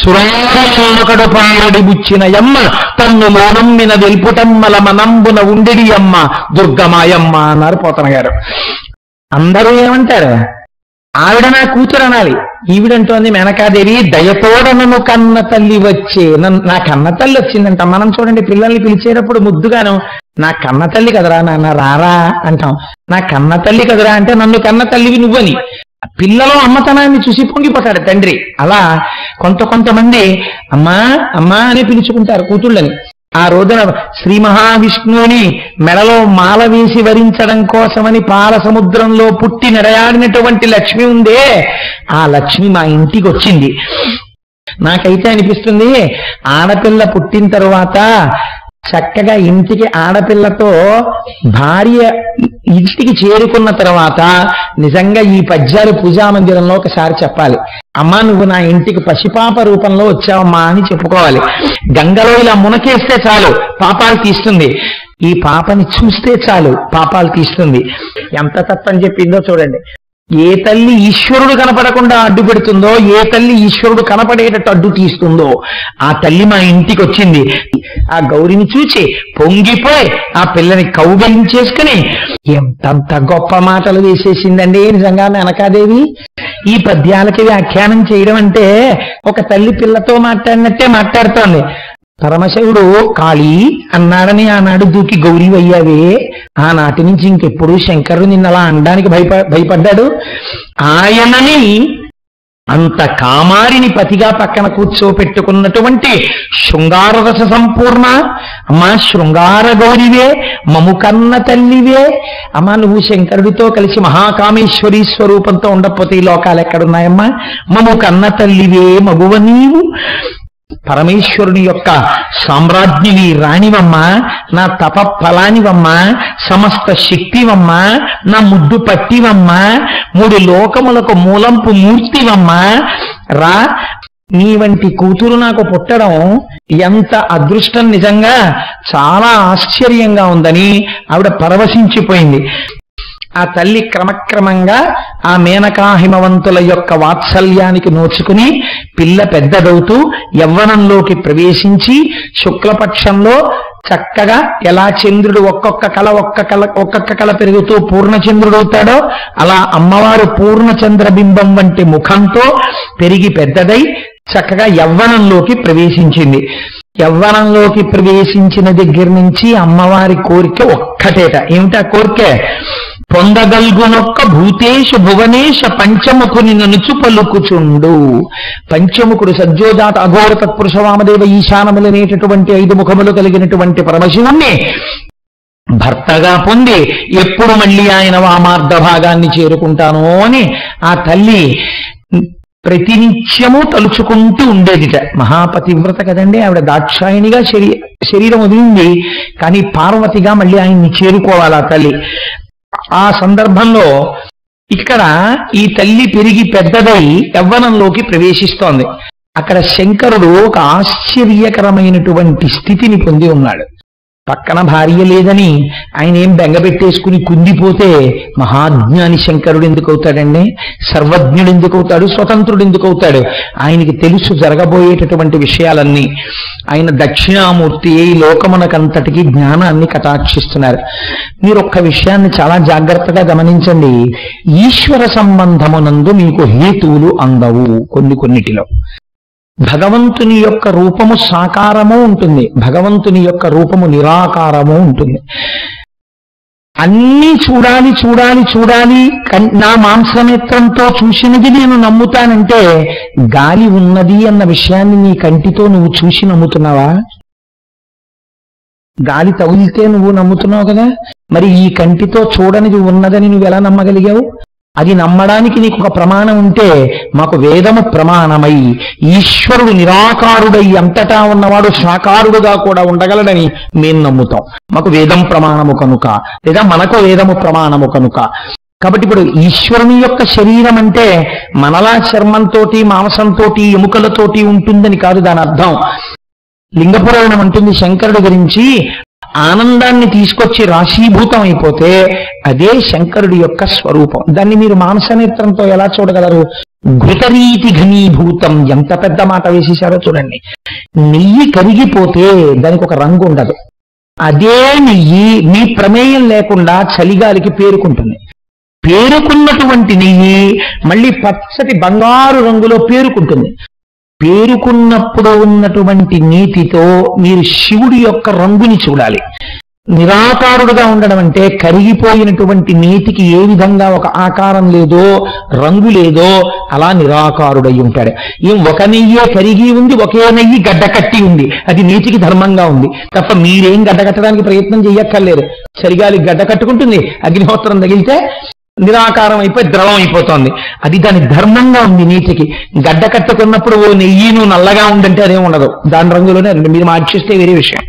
సురాకడు పారడి బుచ్చినయమ్మ తన్ను లోనమ్మిన వెల్పుటమ్మల మనంబున ఉండిడి అమ్మ దుర్గమాయమ్మ అన్నారు పోతన గారు అందరూ ఏమంటారు ఆవిడ నా కూతురు అనాలి ఈవిడంటోంది మేనకాదేవి దయతోడనను కన్న తల్లి వచ్చే నన్ను నా కన్న తల్లి వచ్చిందంట మనం చూడండి పిల్లల్ని పిలిచేటప్పుడు ముద్దుగాను నా కన్న తల్లి కదరా నాన్న రారా అంటాం నా కన్న తల్లి కదరా అంటే నన్ను కన్న తల్లివి నువ్వని పిల్లలు అమ్మతనాన్ని చూసి పొంగిపోతాడు తండ్రి అలా కొంత కొంతమంది అమ్మా అమ్మా అని పిలుచుకుంటారు కూతుళ్ళని ఆ రోజున శ్రీ మహావిష్ణువుని మెడలో మాల వేసి వరించడం కోసమని పాల సముద్రంలో పుట్టి నడయాడినటువంటి లక్ష్మి ఉందే ఆ లక్ష్మి మా ఇంటికి వచ్చింది నాకైతే అనిపిస్తుంది ఆడపిల్ల పుట్టిన తరువాత చక్కగా ఇంటికి ఆడపిల్లతో భార్య ఇంటికి చేరుకున్న తర్వాత నిజంగా ఈ పద్యాలు పూజా మందిరంలో ఒకసారి చెప్పాలి అమ్మా నువ్వు నా ఇంటికి పసిపాప రూపంలో వచ్చావమ్మా అని చెప్పుకోవాలి గంగలో ఇలా మునకేస్తే చాలు పాపాలు తీస్తుంది ఈ పాపని చూస్తే చాలు పాపాలు తీస్తుంది ఎంత తప్పని చెప్పిందో చూడండి ఏ తల్లి ఈశ్వరుడు కనపడకుండా అడ్డు పెడుతుందో ఏ తల్లి ఈశ్వరుడు కనపడేటట్టు అడ్డు తీస్తుందో ఆ తల్లి మా ఇంటికి వచ్చింది ఆ గౌరిని చూచి పొంగిపోయి ఆ పిల్లని కౌగలించేసుకుని ఎంతంత గొప్ప మాటలు వేసేసిందండి నిజంగా మేనకాదేవి ఈ పద్యాలకి వ్యాఖ్యానం చేయడం అంటే ఒక తల్లి పిల్లతో మాట్లాడినట్టే మాట్లాడుతోంది పరమశివుడు కాళీ అన్నాడని ఆనాడు దూకి గౌరీ అయ్యావే ఆనాటి నుంచి ఇంకెప్పుడు శంకరుడు నిన్న అలా అనడానికి భయప భయపడ్డాడు ఆయనని అంత కామారిని పతిగా పక్కన కూర్చోపెట్టుకున్నటువంటి శృంగార రస సంపూర్ణ అమ్మా శృంగార గౌరివే మము కన్న తల్లివే అమ్మా నువ్వు శంకరుడితో కలిసి మహాకామేశ్వరి స్వరూపంతో ఉండకపోతే ఈ లోకాలు ఎక్కడున్నాయమ్మా మము కన్న తల్లివే మగువ నీవు పరమేశ్వరుని యొక్క సామ్రాజ్ఞివి రాణివమ్మా నా తప ఫలానివమ్మా సమస్త శక్తివమ్మా నా ముద్దు పట్టివమ్మా మూడు లోకములకు మూలంపు మూర్తివమ్మా రా నీ వంటి కూతురు నాకు పుట్టడం ఎంత అదృష్టం నిజంగా చాలా ఆశ్చర్యంగా ఉందని ఆవిడ పరవశించిపోయింది ఆ తల్లి క్రమక్రమంగా ఆ మేనకా హిమవంతుల యొక్క వాత్సల్యానికి నోచుకుని పిల్ల పెద్దదవుతూ యవ్వనంలోకి ప్రవేశించి శుక్లపక్షంలో చక్కగా ఎలా చంద్రుడు ఒక్కొక్క కళ ఒక్క కళ ఒక్కొక్క కళ పెరుగుతూ పూర్ణచంద్రుడు అవుతాడో అలా అమ్మవారు పూర్ణచంద్ర బింబం వంటి ముఖంతో పెరిగి పెద్దదై చక్కగా యవ్వనంలోకి ప్రవేశించింది యవ్వనంలోకి ప్రవేశించిన దగ్గర నుంచి అమ్మవారి కోరిక ఒక్కటేట ఏమిటా కోరిక పొందగల్గునొక్క భూతేశ భువనేశ పంచముఖుని ననుచు పలుకుచుండు పంచముఖుడు సజ్జోజాత అఘోర తత్పురుష వామదేవ ఈశానములనేటటువంటి ఐదు ముఖములు కలిగినటువంటి పరమశివుణ్ణి భర్తగా పొంది ఎప్పుడు మళ్ళీ ఆయన వామార్ధ భాగాన్ని చేరుకుంటానో అని ఆ తల్లి ప్రతినిత్యము తలుచుకుంటూ ఉండేదిట మహాపతివ్రత కదండి ఆవిడ దాక్షాయణిగా శరీ శరీరం వదిలింది కానీ పార్వతిగా మళ్ళీ ఆయన్ని చేరుకోవాలి ఆ తల్లి ఆ సందర్భంలో ఇక్కడ ఈ తల్లి పెరిగి పెద్దదై యవ్వనంలోకి ప్రవేశిస్తోంది అక్కడ శంకరుడు ఒక ఆశ్చర్యకరమైనటువంటి స్థితిని పొంది ఉన్నాడు పక్కన భార్య లేదని ఆయన ఏం బెంగపెట్టేసుకుని కుందిపోతే మహాజ్ఞాని శంకరుడు ఎందుకు అవుతాడండి సర్వజ్ఞుడు ఎందుకు అవుతాడు స్వతంత్రుడు ఎందుకు అవుతాడు ఆయనకి తెలుసు జరగబోయేటటువంటి విషయాలన్నీ ఆయన దక్షిణామూర్తి ఈ లోకమునకంతటికి జ్ఞానాన్ని కటాక్షిస్తున్నారు మీరు ఒక్క విషయాన్ని చాలా జాగ్రత్తగా గమనించండి ఈశ్వర సంబంధమునందు మీకు హేతువులు అందవు కొన్ని కొన్నిటిలో భగవంతుని యొక్క రూపము సాకారము ఉంటుంది భగవంతుని యొక్క రూపము నిరాకారము ఉంటుంది అన్నీ చూడాలి చూడాలి చూడాలి కన్- నా మాంసనేత్రంతో చూసినది నేను నమ్ముతానంటే గాలి ఉన్నది అన్న విషయాన్ని నీ కంటితో నువ్వు చూసి నమ్ముతున్నావా గాలి తగిలితే నువ్వు నమ్ముతున్నావు కదా మరి ఈ కంటితో చూడనిది ఉన్నదని నువ్వు ఎలా నమ్మగలిగావు అది నమ్మడానికి నీకు ఒక ప్రమాణం ఉంటే మాకు వేదము ప్రమాణమై ఈశ్వరుడు నిరాకారుడై అంతటా ఉన్నవాడు సాకారుడుగా కూడా ఉండగలడని మేము నమ్ముతాం మాకు వేదం ప్రమాణము కనుక లేదా మనకు వేదము ప్రమాణము కనుక కాబట్టి ఇప్పుడు ఈశ్వరుని యొక్క శరీరం అంటే మనలా చర్మంతోటి మాంసంతోటి ఎముకలతోటి ఉంటుందని కాదు దాని అర్థం లింగపురాణం అంటుంది శంకరుడు గురించి ఆనందాన్ని తీసుకొచ్చి రాశీభూతం అయిపోతే అదే శంకరుడి యొక్క స్వరూపం దాన్ని మీరు మానసనేత్రంతో ఎలా చూడగలరు ఘృతరీతి ఘనీభూతం ఎంత పెద్ద మాట వేసేశారో చూడండి నెయ్యి కరిగిపోతే దానికి ఒక రంగు ఉండదు అదే నెయ్యి మీ ప్రమేయం లేకుండా చలిగాలికి పేరుకుంటుంది పేరుకున్నటువంటి నెయ్యి మళ్ళీ పచ్చటి బంగారు రంగులో పేరుకుంటుంది పేరుకున్నప్పుడు ఉన్నటువంటి నీతితో మీరు శివుడి యొక్క రంగుని చూడాలి నిరాకారుడుగా ఉండడం అంటే కరిగిపోయినటువంటి నీతికి ఏ విధంగా ఒక ఆకారం లేదో రంగు లేదో అలా నిరాకారుడై ఉంటాడు ఏం ఒక నెయ్యే కరిగి ఉంది ఒకే నెయ్యి గడ్డ కట్టి ఉంది అది నీతికి ధర్మంగా ఉంది తప్ప మీరేం గడ్డ కట్టడానికి ప్రయత్నం చెయ్యక్కర్లేదు సరిగాలి గడ్డ కట్టుకుంటుంది అగ్నిహోత్రం తగిలితే నిరాకారం అయిపోయి ద్రవం అయిపోతోంది అది దాని ధర్మంగా ఉంది నీతికి గడ్డ కట్టుకున్నప్పుడు ఓ నెయ్యి నువ్వు నల్లగా ఉందంటే అదేం ఉండదు దాని రంగులోనే ఉంది. మీరు మార్చిస్తే వేరే విషయం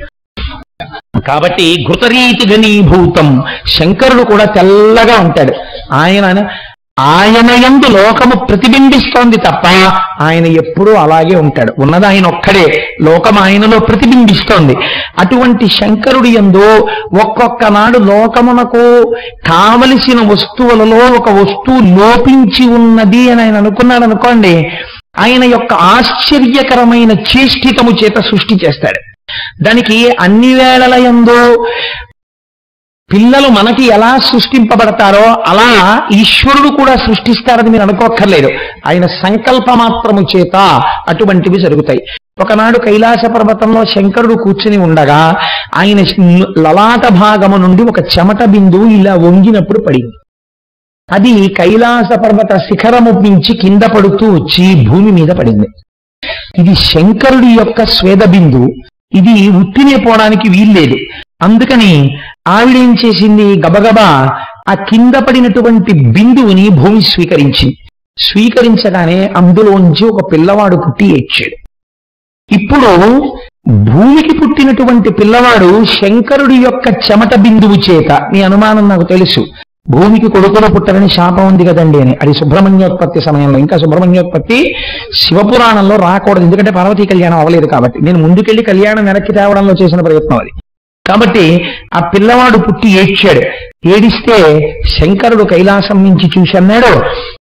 కాబట్టి ఘృతరీతి ఘనీభూతం శంకరుడు కూడా తెల్లగా ఉంటాడు ఆయన ఆయన యందు లోకము ప్రతిబింబిస్తోంది తప్ప ఆయన ఎప్పుడూ అలాగే ఉంటాడు ఉన్నది ఆయన ఒక్కడే లోకం ఆయనలో ప్రతిబింబిస్తోంది అటువంటి శంకరుడి యందు ఒక్కొక్క నాడు లోకమునకు కావలసిన వస్తువులలో ఒక వస్తువు లోపించి ఉన్నది అని ఆయన అనుకున్నాడు అనుకోండి ఆయన యొక్క ఆశ్చర్యకరమైన చేష్టితము చేత సృష్టి చేస్తాడు దానికి అన్ని వేళల యందు పిల్లలు మనకి ఎలా సృష్టింపబడతారో అలా ఈశ్వరుడు కూడా సృష్టిస్తారని మీరు అనుకోక్కర్లేదు ఆయన సంకల్ప మాత్రము చేత అటువంటివి జరుగుతాయి ఒకనాడు కైలాస పర్వతంలో శంకరుడు కూర్చుని ఉండగా ఆయన లలాట భాగము నుండి ఒక చెమట బిందువు ఇలా వంగినప్పుడు పడింది అది కైలాస పర్వత శిఖరము నుంచి కింద పడుతూ వచ్చి భూమి మీద పడింది ఇది శంకరుడి యొక్క స్వేద బిందు ఇది ఉత్తినే పోవడానికి వీల్లేదు అందుకని ఆవిడేం చేసింది గబగబా ఆ కింద పడినటువంటి బిందువుని భూమి స్వీకరించింది స్వీకరించగానే అందులోంచి ఒక పిల్లవాడు పుట్టి ఏడ్చాడు ఇప్పుడు భూమికి పుట్టినటువంటి పిల్లవాడు శంకరుడి యొక్క చెమట బిందువు చేత మీ అనుమానం నాకు తెలుసు భూమికి కొడుకులు పుట్టరని శాపం ఉంది కదండి అని అది సుబ్రహ్మణ్యోత్పత్తి సమయంలో ఇంకా సుబ్రహ్మణ్యోత్పత్తి శివపురాణంలో రాకూడదు ఎందుకంటే పార్వతీ కళ్యాణం అవ్వలేదు కాబట్టి నేను ముందుకెళ్లి కళ్యాణం వెనక్కి తేవడంలో చేసిన ప్రయత్నం అది కాబట్టి ఆ పిల్లవాడు పుట్టి ఏడ్చాడు ఏడిస్తే శంకరుడు కైలాసం నుంచి చూసి అన్నాడు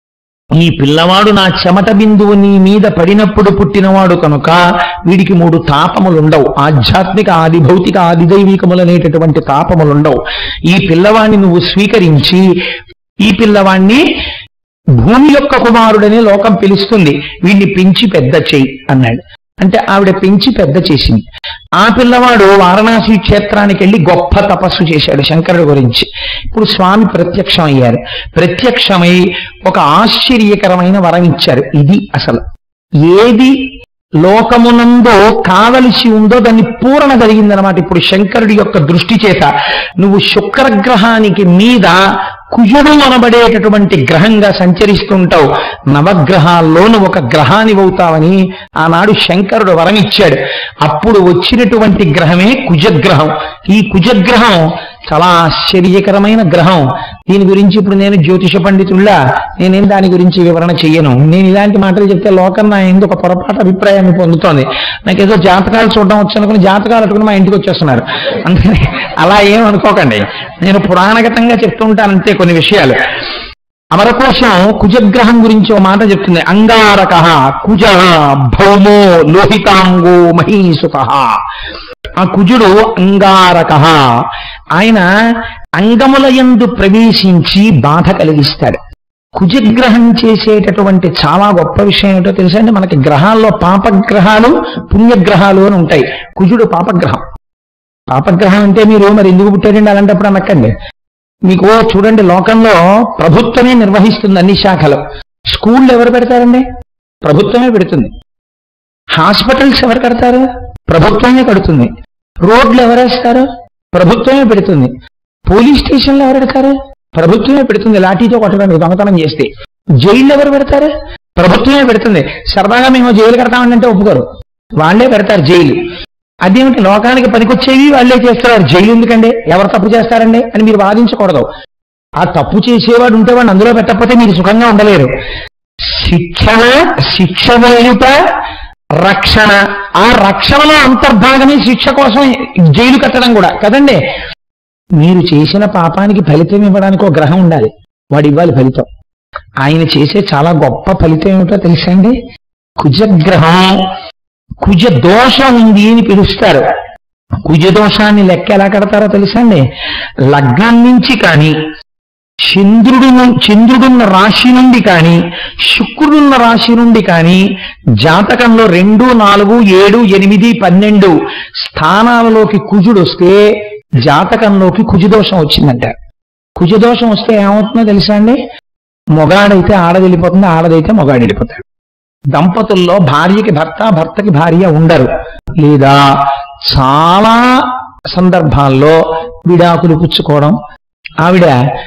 ఈ పిల్లవాడు నా చెమట బిందువు నీ మీద పడినప్పుడు పుట్టినవాడు కనుక వీడికి మూడు తాపములుండవు ఆధ్యాత్మిక ఆది భౌతిక ఆది దైవికములనేటటువంటి తాపములుండవు ఈ పిల్లవాడిని నువ్వు స్వీకరించి ఈ పిల్లవాణ్ణి భూమి యొక్క కుమారుడని లోకం పిలుస్తుంది వీడిని పెంచి పెద్ద చెయ్యి అన్నాడు అంటే ఆవిడ పెంచి పెద్ద చేసింది ఆ పిల్లవాడు వారణాసి క్షేత్రానికి వెళ్ళి గొప్ప తపస్సు చేశాడు శంకరుడు గురించి ఇప్పుడు స్వామి ప్రత్యక్షం అయ్యారు ప్రత్యక్షమై ఒక ఆశ్చర్యకరమైన వరం ఇచ్చారు ఇది అసలు ఏది లోకమునందో కావలసి ఉందో దాన్ని పూరణ జరిగిందనమాట ఇప్పుడు శంకరుడి యొక్క దృష్టి చేత నువ్వు శుక్రగ్రహానికి మీద కుజుడు అనబడేటటువంటి గ్రహంగా సంచరిస్తుంటావు నవగ్రహాల్లో నువ్వు ఒక గ్రహానివవుతావని ఆనాడు శంకరుడు వరం ఇచ్చాడు అప్పుడు వచ్చినటువంటి గ్రహమే కుజగ్రహం ఈ కుజగ్రహం చాలా ఆశ్చర్యకరమైన గ్రహం దీని గురించి ఇప్పుడు నేను జ్యోతిష పండితుల్లా నేనేం దాని గురించి వివరణ చెయ్యను నేను ఇలాంటి మాటలు చెప్తే లోకం నా ఎందుకు ఒక పొరపాటు అభిప్రాయాన్ని పొందుతోంది నాకు ఏదో జాతకాలు చూడడం వచ్చు అనుకుని జాతకాలు అట్టుకుని మా ఇంటికి వచ్చేస్తున్నారు అందుకని అలా ఏం అనుకోకండి నేను పురాణగతంగా చెప్తూ ఉంటాను అంతే కొన్ని విషయాలు అమరకోశం కుజగ్రహం గురించి ఒక మాట చెప్తుంది అంగారక కుజ భౌమో లోహితాంగో మహీసుక ఆ కుజుడు అంగారక ఆయన అంగముల యందు ప్రవేశించి బాధ కలిగిస్తాడు కుజగ్రహం చేసేటటువంటి చాలా గొప్ప విషయం ఏంటో తెలుసా అండి మనకి గ్రహాల్లో పాపగ్రహాలు పుణ్యగ్రహాలు అని ఉంటాయి కుజుడు పాపగ్రహం పాపగ్రహం అంటే మీరు మరి ఎందుకు పుట్టారండి అలాంటప్పుడు అనక్కండి మీకు చూడండి లోకంలో ప్రభుత్వమే నిర్వహిస్తుంది అన్ని శాఖలు స్కూళ్ళు ఎవరు పెడతారండి ప్రభుత్వమే పెడుతుంది హాస్పిటల్స్ ఎవరు కడతారు ప్రభుత్వమే కడుతుంది రోడ్లు ఎవరేస్తారు ప్రభుత్వమే పెడుతుంది పోలీస్ స్టేషన్లు ఎవరు పెడతారు ప్రభుత్వమే పెడుతుంది లాఠీతో కొట్టడానికి దొంగతనం చేస్తే జైళ్ళు ఎవరు పెడతారు ప్రభుత్వమే పెడుతుంది సరదాగా మేము జైలు కడతామంటే ఒప్పుకోరు వాళ్ళే పెడతారు జైలు అదేమిటి లోకానికి పనికొచ్చేవి వాళ్ళే చేస్తారు జైలు ఎందుకండి ఎవరు తప్పు చేస్తారండి అని మీరు వాదించకూడదు ఆ తప్పు చేసేవాడు ఉంటే వాడిని అందులో పెట్టకపోతే మీరు సుఖంగా ఉండలేరు శిక్షణ శిక్ష వేయుట రక్షణ ఆ రక్షణలో అంతర్భాగమే శిక్ష కోసం జైలు కట్టడం కూడా కదండి మీరు చేసిన పాపానికి ఫలితం ఇవ్వడానికి ఒక గ్రహం ఉండాలి వాడు ఇవ్వాలి ఫలితం ఆయన చేసే చాలా గొప్ప ఫలితం ఏమిటో తెలుసా అండి కుజగ్రహం కుజ దోషం ఉంది అని పిలుస్తారు కుజ దోషాన్ని లెక్క ఎలా కడతారో తెలుసా అండి లగ్నం నుంచి కానీ చంద్రుడు చంద్రుడున్న రాశి నుండి కానీ శుక్రుడున్న రాశి నుండి కానీ జాతకంలో రెండు నాలుగు ఏడు ఎనిమిది పన్నెండు స్థానాలలోకి కుజుడు వస్తే జాతకంలోకి కుజదోషం వచ్చిందంటారు కుజదోషం వస్తే ఏమవుతుందో తెలుసా అండి మొగాడైతే ఆడది వెళ్ళిపోతుంది ఆడదైతే మొగాడు వెళ్ళిపోతాడు దంపతుల్లో భార్యకి భర్త భర్తకి భార్య ఉండరు లేదా చాలా సందర్భాల్లో విడాకులు పుచ్చుకోవడం ఆవిడ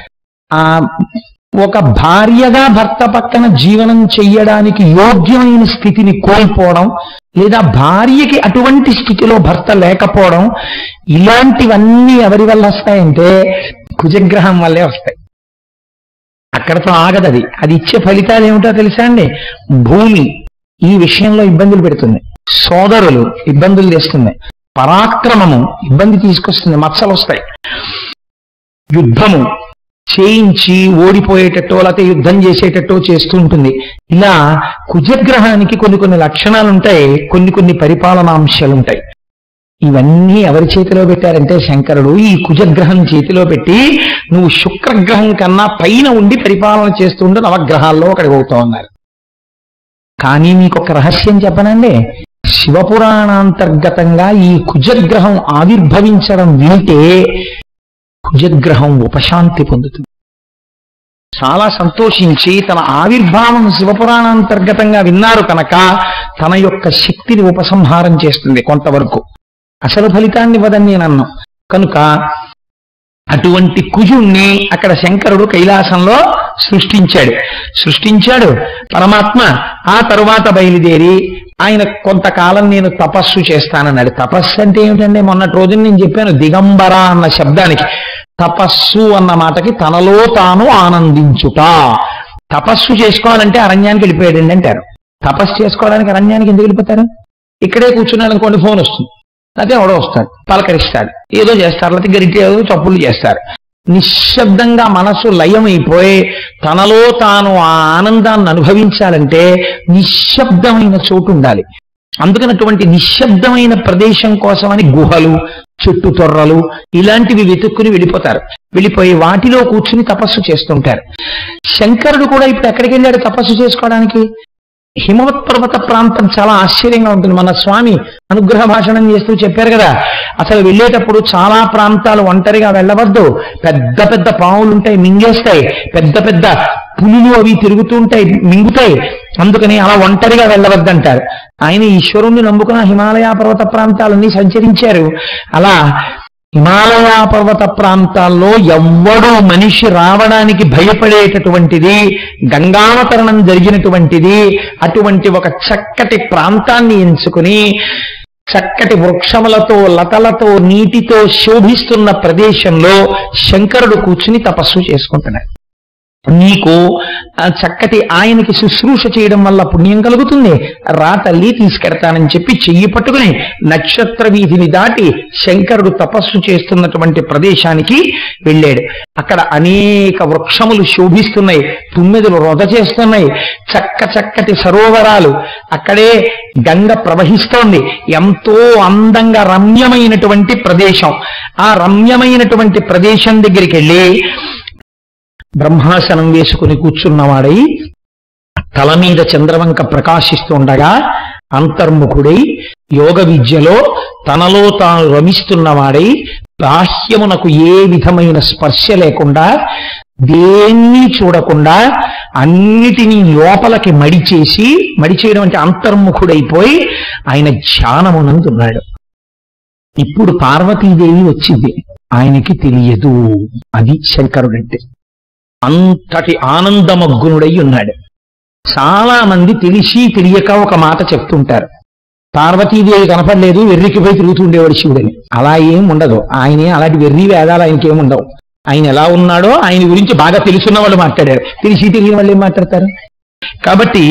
ఆ ఒక భార్యగా భర్త పక్కన జీవనం చెయ్యడానికి యోగ్యమైన స్థితిని కోల్పోవడం లేదా భార్యకి అటువంటి స్థితిలో భర్త లేకపోవడం ఇలాంటివన్నీ ఎవరి వల్ల వస్తాయంటే కుజగ్రహం వల్లే వస్తాయి అక్కడతో ఆగదు అది అది ఇచ్చే ఫలితాలు ఏమిటో తెలుసా అండి భూమి ఈ విషయంలో ఇబ్బందులు పెడుతుంది సోదరులు ఇబ్బందులు తెస్తుంది పరాక్రమము ఇబ్బంది తీసుకొస్తుంది మచ్చలు వస్తాయి యుద్ధము చేయించి ఓడిపోయేటట్టో లేకపోతే యుద్ధం చేసేటట్టో చేస్తూ ఉంటుంది ఇలా కుజగ్రహానికి కొన్ని కొన్ని లక్షణాలు ఉంటాయి కొన్ని కొన్ని పరిపాలనాంశాలు ఉంటాయి ఇవన్నీ ఎవరి చేతిలో పెట్టారంటే శంకరుడు ఈ కుజగ్రహం చేతిలో పెట్టి నువ్వు శుక్రగ్రహం కన్నా పైన ఉండి పరిపాలన చేస్తుంటూ నవగ్రహాల్లో ఒకటి అవుతా ఉన్నారు కానీ మీకు ఒక రహస్యం చెప్పనండి శివపురాణాంతర్గతంగా ఈ కుజగ్రహం ఆవిర్భవించడం వింటే కుజగ్రహం ఉపశాంతి పొందుతుంది చాలా సంతోషించి తన ఆవిర్భావం శివపురాణాంతర్గతంగా విన్నారు కనుక తన యొక్క శక్తిని ఉపసంహారం చేస్తుంది కొంతవరకు అసలు ఫలితాన్ని ఇవ్వదని నేను అన్నాం కనుక అటువంటి కుజుణ్ణి అక్కడ శంకరుడు కైలాసంలో సృష్టించాడు సృష్టించాడు పరమాత్మ ఆ తరువాత బయలుదేరి ఆయన కొంతకాలం నేను తపస్సు చేస్తానన్నాడు తపస్సు అంటే ఏమిటండి మొన్నటి రోజున నేను చెప్పాను దిగంబర అన్న శబ్దానికి తపస్సు అన్న మాటకి తనలో తాను ఆనందించుట తపస్సు చేసుకోవాలంటే అరణ్యానికి వెళ్ళిపోయాడండి అంటారు తపస్సు చేసుకోవడానికి అరణ్యానికి ఎందుకు వెళ్ళిపోతారు ఇక్కడే కూర్చున్నాడు అనుకోండి ఫోన్ వస్తుంది లేకపోతే ఎవడో వస్తాడు పలకరిస్తాడు ఏదో చేస్తారు లేకపోతే గరిటి ఏదో చప్పులు చేస్తారు నిశ్శబ్దంగా మనసు లయమైపోయి తనలో తాను ఆ ఆనందాన్ని అనుభవించాలంటే నిశ్శబ్దమైన చోటు ఉండాలి అందుకని అటువంటి నిశ్శబ్దమైన ప్రదేశం కోసమని గుహలు చెట్టు తొర్రలు ఇలాంటివి వెతుక్కుని వెళ్ళిపోతారు వెళ్ళిపోయి వాటిలో కూర్చుని తపస్సు చేస్తుంటారు శంకరుడు కూడా ఇప్పుడు ఎక్కడికి వెళ్ళాడు తపస్సు చేసుకోవడానికి హిమవత్ పర్వత ప్రాంతం చాలా ఆశ్చర్యంగా ఉంటుంది మన స్వామి అనుగ్రహ భాషణం చేస్తూ చెప్పారు కదా అసలు వెళ్ళేటప్పుడు చాలా ప్రాంతాలు ఒంటరిగా వెళ్ళవద్దు పెద్ద పెద్ద పాములు ఉంటాయి మింగేస్తాయి పెద్ద పెద్ద పులులు అవి తిరుగుతూ ఉంటాయి మింగుతాయి అందుకని అలా ఒంటరిగా వెళ్ళవద్దంటారు ఆయన ఈశ్వరుణ్ణి నమ్ముకున్న హిమాలయ పర్వత ప్రాంతాలన్నీ సంచరించారు అలా హిమాలయ పర్వత ప్రాంతాల్లో ఎవ్వడూ మనిషి రావడానికి భయపడేటటువంటిది గంగావతరణం జరిగినటువంటిది అటువంటి ఒక చక్కటి ప్రాంతాన్ని ఎంచుకుని చక్కటి వృక్షములతో లతలతో నీటితో శోభిస్తున్న ప్రదేశంలో శంకరుడు కూర్చుని తపస్సు చేసుకుంటున్నాడు నీకు ఆ చక్కటి ఆయనకి శుశ్రూష చేయడం వల్ల పుణ్యం కలుగుతుంది రా తల్లి తీసుకెడతానని చెప్పి చెయ్యి పట్టుకుని నక్షత్ర వీధిని దాటి శంకరుడు తపస్సు చేస్తున్నటువంటి ప్రదేశానికి వెళ్ళాడు అక్కడ అనేక వృక్షములు శోభిస్తున్నాయి తుమ్మెదలు రొద చేస్తున్నాయి చక్క చక్కటి సరోవరాలు అక్కడే గంగ ప్రవహిస్తోంది ఎంతో అందంగా రమ్యమైనటువంటి ప్రదేశం ఆ రమ్యమైనటువంటి ప్రదేశం దగ్గరికి వెళ్ళి బ్రహ్మాసనం వేసుకుని కూర్చున్నవాడై తల మీద చంద్రవంక ప్రకాశిస్తుండగా అంతర్ముఖుడై యోగ విద్యలో తనలో తాను రమిస్తున్నవాడై బాహ్యమునకు ఏ విధమైన స్పర్శ లేకుండా దేన్ని చూడకుండా అన్నిటినీ లోపలికి మడిచేసి మడిచేయడం అంటే అంతర్ముఖుడైపోయి ఆయన ధ్యానమునందున్నాడు ఇప్పుడు పార్వతీదేవి వచ్చింది ఆయనకి తెలియదు అది శంకరుడంటే అంతటి ఆనందమగ్నుడై ఉన్నాడు చాలా మంది తెలిసి తెలియక ఒక మాట చెప్తుంటారు పార్వతీదేవి కనపడలేదు వెర్రికి పోయి తిరుగుతుండేవాడు శివుడని అలా ఏం ఉండదు ఆయనే అలాంటి వెర్రి వేదాలు ఆయనకి ఏం ఉండవు ఆయన ఎలా ఉన్నాడో ఆయన గురించి బాగా తెలుసున్న వాళ్ళు మాట్లాడారు తెలిసి తెలియని వాళ్ళు ఏం మాట్లాడతారు కాబట్టి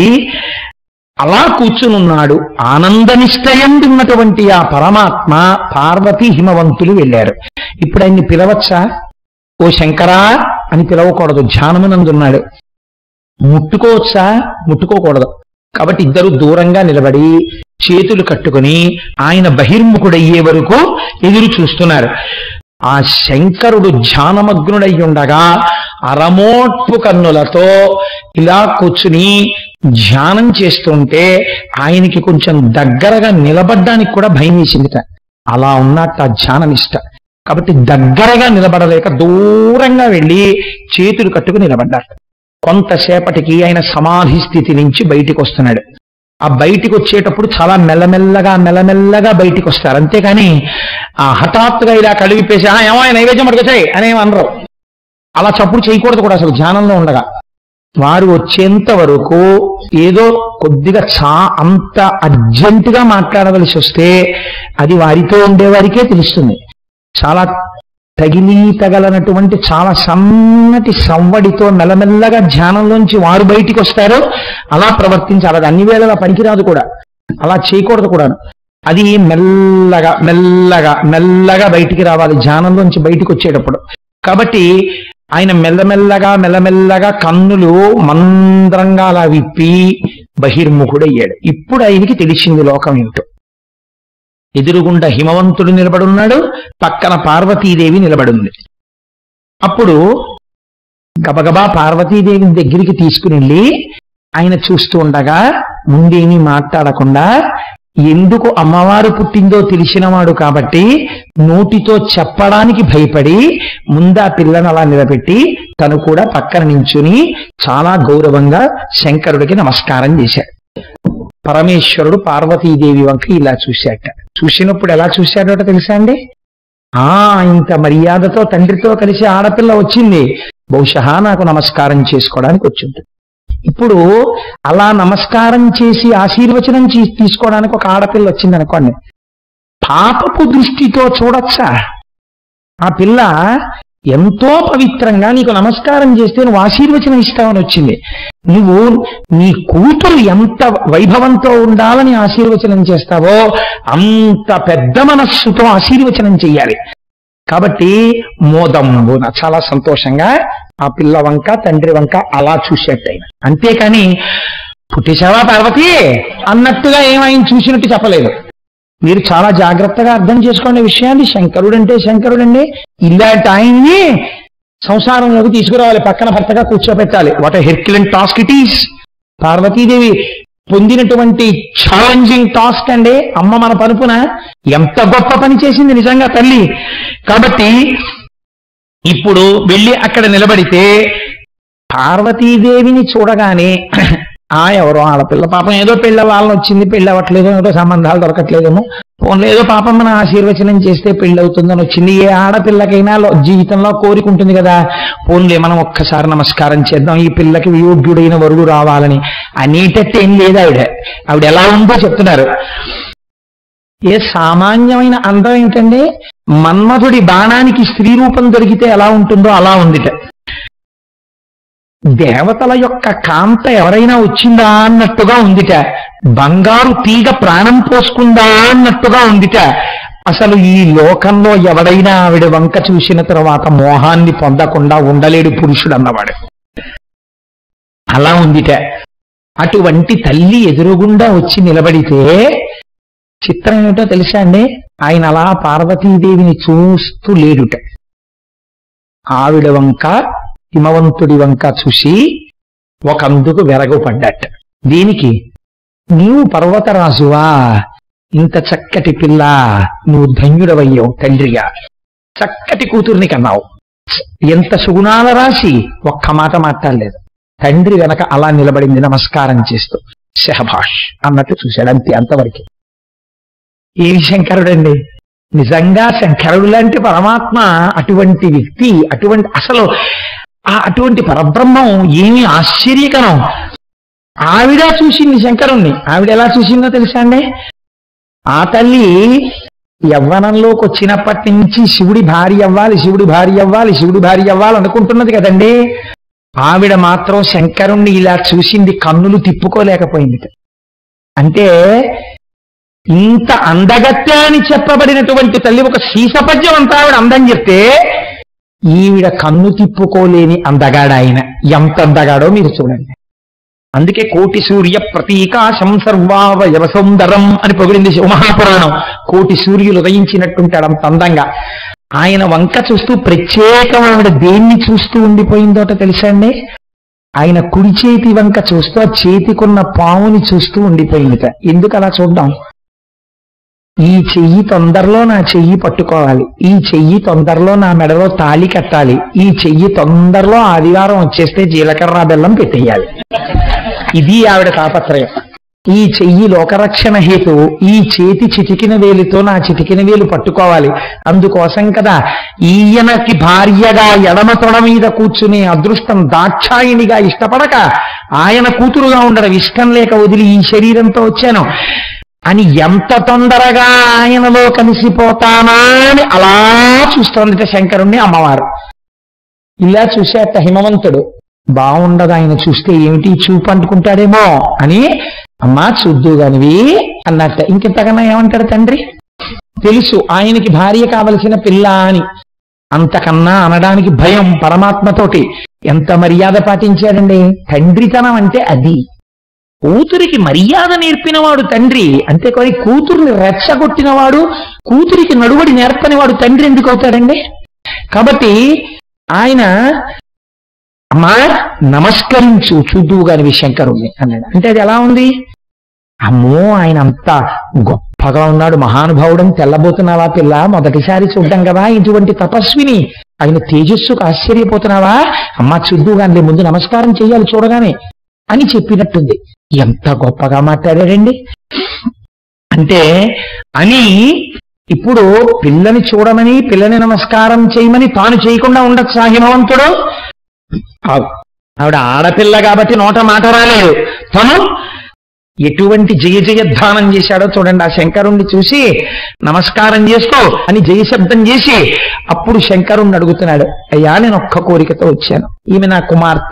అలా కూర్చునున్నాడు ఆనంద నిశ్చయం ఉన్నటువంటి ఆ పరమాత్మ పార్వతి హిమవంతులు వెళ్ళారు ఇప్పుడు ఆయన్ని పిలవచ్చా ఓ శంకరా అని పిలవకూడదు ధ్యానమునందున్నాడు ముట్టుకోవచ్చా ముట్టుకోకూడదు కాబట్టి ఇద్దరు దూరంగా నిలబడి చేతులు కట్టుకుని ఆయన బహిర్ముఖుడయ్యే వరకు ఎదురు చూస్తున్నారు ఆ శంకరుడు ధ్యానమగ్నుడై ఉండగా అరమోట్పు కన్నులతో ఇలా కూర్చుని ధ్యానం చేస్తుంటే ఆయనకి కొంచెం దగ్గరగా నిలబడ్డానికి కూడా భయం వేసిందిట అలా ఉన్నట్టు ఆ ధ్యాననిష్ట కాబట్టి దగ్గరగా నిలబడలేక దూరంగా వెళ్ళి చేతులు కట్టుకుని నిలబడ్డారు కొంతసేపటికి ఆయన సమాధి స్థితి నుంచి బయటికి వస్తున్నాడు ఆ బయటికి వచ్చేటప్పుడు చాలా మెల్లమెల్లగా మెల్లమెల్లగా బయటికి వస్తారు అంతేకాని ఆ హఠాత్తుగా ఇలా కడిగిపేసి "ఆ, ఏమో ఆయన నైవేద్యం పట్టుకొచ్చాయి అనేవి అనరు అలా చప్పుడు చేయకూడదు కూడా అసలు ధ్యానంలో ఉండగా వారు వచ్చేంత వరకు ఏదో కొద్దిగా చా అంత అర్జెంటుగా మాట్లాడవలసి వస్తే అది వారితో ఉండేవారికే తెలుస్తుంది చాలా తగిలి తగలనటువంటి చాలా సన్నటి సవ్వడితో మెల్లమెల్లగా ధ్యానంలోంచి వారు బయటికి వస్తారు అలా ప్రవర్తించాలి అది అన్ని వేళలా పనికిరాదు కూడా అలా చేయకూడదు కూడా అది మెల్లగా మెల్లగా మెల్లగా బయటికి రావాలి ధ్యానంలోంచి బయటికి వచ్చేటప్పుడు కాబట్టి ఆయన మెల్లమెల్లగా మెల్లమెల్లగా కన్నులు మంద్రంగా అలా విప్పి బహిర్ముఖుడయ్యాడు ఇప్పుడు ఆయనకి తెలిసింది లోకం ఏంటో ఎదురుగుండా హిమవంతుడు నిలబడున్నాడు పక్కన పార్వతీదేవి నిలబడుంది అప్పుడు గబగబా పార్వతీదేవి దగ్గరికి తీసుకుని వెళ్ళి ఆయన చూస్తూ ఉండగా ముందేమీ మాట్లాడకుండా ఎందుకు అమ్మవారు పుట్టిందో తెలిసినవాడు కాబట్టి నోటితో చెప్పడానికి భయపడి ముందా పిల్లను అలా నిలబెట్టి తను కూడా పక్కన నించుని చాలా గౌరవంగా శంకరుడికి నమస్కారం చేశాడు పరమేశ్వరుడు పార్వతీదేవి వంక ఇలా చూశాట చూసినప్పుడు ఎలా చూశాడో తెలుసా అండి ఆ ఇంత మర్యాదతో తండ్రితో కలిసి ఆడపిల్ల వచ్చింది బహుశా నాకు నమస్కారం చేసుకోవడానికి వచ్చింది ఇప్పుడు అలా నమస్కారం చేసి ఆశీర్వచనం చే- తీసుకోవడానికి ఒక ఆడపిల్ల వచ్చింది అనుకోండి పాపపు దృష్టితో చూడొచ్చా ఆ పిల్ల ఎంతో పవిత్రంగా నీకు నమస్కారం చేస్తే నువ్వు ఆశీర్వచనం ఇస్తావని వచ్చింది నువ్వు నీ కూతురు ఎంత వైభవంతో ఉండాలని ఆశీర్వచనం చేస్తావో అంత పెద్ద మనస్సుతో ఆశీర్వచనం చెయ్యాలి కాబట్టి మోదంబున చాలా సంతోషంగా ఆ పిల్ల వంక తండ్రి వంక అలా చూసేట్టు ఆయన అంతేకాని పుట్టేశావా పార్వతి అన్నట్టుగా ఏమైనా చూసినట్టు చెప్పలేదు మీరు చాలా జాగ్రత్తగా అర్థం చేసుకోండి ఈ విషయాన్ని శంకరుడు అంటే శంకరుడు అండి ఇలాంటి ఆయన్ని సంసారంలోకి తీసుకురావాలి పక్కన భర్తగా కూర్చోబెట్టాలి what herculean task it is Parvati Devi పొందినటువంటి ఛాలెంజింగ్ టాస్క్ అండి అమ్మ మన పరుపున ఎంత గొప్ప పని చేసింది నిజంగా తల్లి కాబట్టి ఇప్పుడు వెళ్ళి అక్కడ నిలబడితే పార్వతీదేవిని చూడగానే ఆ ఎవరో ఆడపిల్ల పాపం ఏదో పెళ్ళ వాళ్ళని వచ్చింది పెళ్ళి అవ్వట్లేదు ఏదో సంబంధాలు దొరకట్లేదేమో పోన్లో ఏదో పాపం మనం ఆశీర్వచనం చేస్తే పెళ్ళి అవుతుందని వచ్చింది ఏ ఆడపిల్లకైనా లో- జీవితంలో కోరిక ఉంటుంది కదా పోన్లే మనం ఒక్కసారి నమస్కారం చేద్దాం ఈ పిల్లకి యోగ్యుడైన వరుడు రావాలని అనేటట్టు ఏం లేదు ఆవిడ ఆవిడ ఎలా ఉందో చెప్తున్నారు ఏ సామాన్యమైన అందం ఏమిటండి మన్మధుడి బాణానికి స్త్రీ రూపం దొరికితే ఎలా ఉంటుందో అలా ఉందిట దేవతల యొక్క కాంత ఎవరైనా వచ్చిందా అన్నట్టుగా ఉందిట బంగారు తీగ ప్రాణం పోసుకుందా అన్నట్టుగా ఉందిట అసలు ఈ లోకంలో ఎవడైనా ఆవిడ వంక చూసిన తర్వాత మోహాన్ని పొందకుండా ఉండలేడు పురుషుడు అన్నవాడు అలా ఉందిట అటువంటి తల్లి ఎదురుగుండా వచ్చి నిలబడితే చిత్రం ఏమిటో తెలుసా అండి ఆయన అలా పార్వతీదేవిని చూస్తూ లేడుట ఆవిడ వంక హిమవంతుడి వంక చూసి ఒకందుకు వెరగపడ్డట దీనికి నీవు పర్వతరాజువా ఇంత చక్కటి పిల్ల నువ్వు ధన్యుడవయ్యావు తండ్రిగా చక్కటి కూతుర్ని కన్నావు ఎంత సుగుణాల రాసి ఒక్క మాట మాట్లాడలేదు తండ్రి వెనక అలా నిలబడింది నమస్కారం చేస్తూ శహభాష్ అన్నట్టు చూశాడు అంతే అంతవరకు ఏమి శంకరుడండి నిజంగా శంకరుడు లాంటి పరమాత్మ అటువంటి వ్యక్తి అటువంటి అసలు ఆ అటువంటి పరబ్రహ్మం ఏమి ఆశ్చర్యకరం ఆవిడ చూసింది శంకరుణ్ణి ఆవిడ ఎలా చూసిందో తెలుసా అండి ఆ తల్లి యవ్వనంలోకి వచ్చినప్పటి నుంచి శివుడి భార్య అవ్వాలి శివుడి భార్య అవ్వాలి శివుడి భార్య అవ్వాలి అనుకుంటున్నది కదండి ఆవిడ మాత్రం శంకరుణ్ణి ఇలా చూసింది కన్నులు తిప్పుకోలేకపోయింది అంటే ఇంత అందగత్య అని చెప్పబడినటువంటి తల్లి ఒక సీసపద్యం అంతా ఆవిడ అందం చెప్తే ఈవిడ కన్ను తిప్పుకోలేని అందగాడాయన ఎంత అందగాడో మీరు చూడండి అందుకే కోటి సూర్య ప్రతీకాశం సర్వావయవ సౌందరం అని పొగిడింది శివమహాపురాణం కోటి సూర్యులు ఉదయించినట్టుంటాడు అంత అందంగా ఆయన వంక చూస్తూ ప్రత్యేకం ఆవిడ దేన్ని చూస్తూ ఉండిపోయిందోట తెలుసా అండి ఆయన కుడి చేతి వంక చూస్తూ ఆ చేతికున్న పావుని చూస్తూ ఉండిపోయిందిట ఎందుకు అలా చూద్దాం ఈ చెయ్యి తొందరలో నా చెయ్యి పట్టుకోవాలి ఈ చెయ్యి తొందరలో నా మెడలో తాళి కట్టాలి ఈ చెయ్యి తొందరలో ఆదివారం వచ్చేస్తే జీలకర్ర బెల్లం పెట్టేయాలి ఇది ఆవిడ తాపత్రయం ఈ చెయ్యి లోకరక్షణ హేతు ఈ చేతి చిటికిన వేలితో నా చిటికిన వేలు పట్టుకోవాలి అందుకోసం కదా ఈయనకి భార్యగా ఎడమ తొడ మీద కూర్చునే అదృష్టం దాక్షాయినిగా ఇష్టపడక ఆయన కూతురుగా ఉండడం ఇష్టం లేక వదిలి ఈ శరీరంతో వచ్చాను అని ఎంత తొందరగా ఆయనలో కలిసిపోతానా అని అలా చూస్తోందిట శంకరుణ్ణి అమ్మవారు ఇలా చూసేట హిమవంతుడు బాగుండదు ఆయన చూస్తే ఏమిటి చూపు అనుకుంటాడేమో అని అమ్మా చూద్దు గానివి అన్నట్ట ఇంకెంతకన్నా ఏమంటాడు తండ్రి తెలుసు ఆయనకి భార్య కావలసిన పిల్ల అని అంతకన్నా అనడానికి భయం పరమాత్మతోటి ఎంత మర్యాద పాటించాడండి తండ్రితనం అంటే అది కూతురికి మర్యాద నేర్పినవాడు తండ్రి అంతేకాని కూతుర్ని రెచ్చగొట్టినవాడు కూతురికి నడువడి నేర్పనివాడు తండ్రి ఎందుకు అవుతాడండి కాబట్టి ఆయన అమ్మా నమస్కరించు చూద్దువు గాని శంకరుణ్ణి అన్నాడు అంటే అది ఎలా ఉంది అమ్మో ఆయన అంత గొప్పగా ఉన్నాడు మహానుభావుడని తెల్లబోతున్నావా పిల్ల మొదటిసారి చూడ్డం కదా ఇటువంటి తపస్విని ఆయన తేజస్సుకు ఆశ్చర్యపోతున్నావా అమ్మా చూద్దు గాని ముందు నమస్కారం చేయాలి చూడగానే అని చెప్పినట్టుంది ఎంత గొప్పగా మాట్లాడాడండి అంటే అని ఇప్పుడు పిల్లని చూడమని పిల్లని నమస్కారం చేయమని తాను చేయకుండా ఉండొచ్చా హిమవంతుడు కాదు. ఆవిడ ఆడపిల్ల కాబట్టి నోట మాట రాలేదు తను ఎటువంటి జయ జయధ్వానం చేశాడో చూడండి ఆ శంకరుణ్ణి చూసి నమస్కారం చేసుకో అని జయశబ్దం చేసి అప్పుడు శంకరుణ్ణి అడుగుతున్నాడు అయ్యా నేను ఒక్క కోరికతో వచ్చాను ఈమె నా కుమార్తె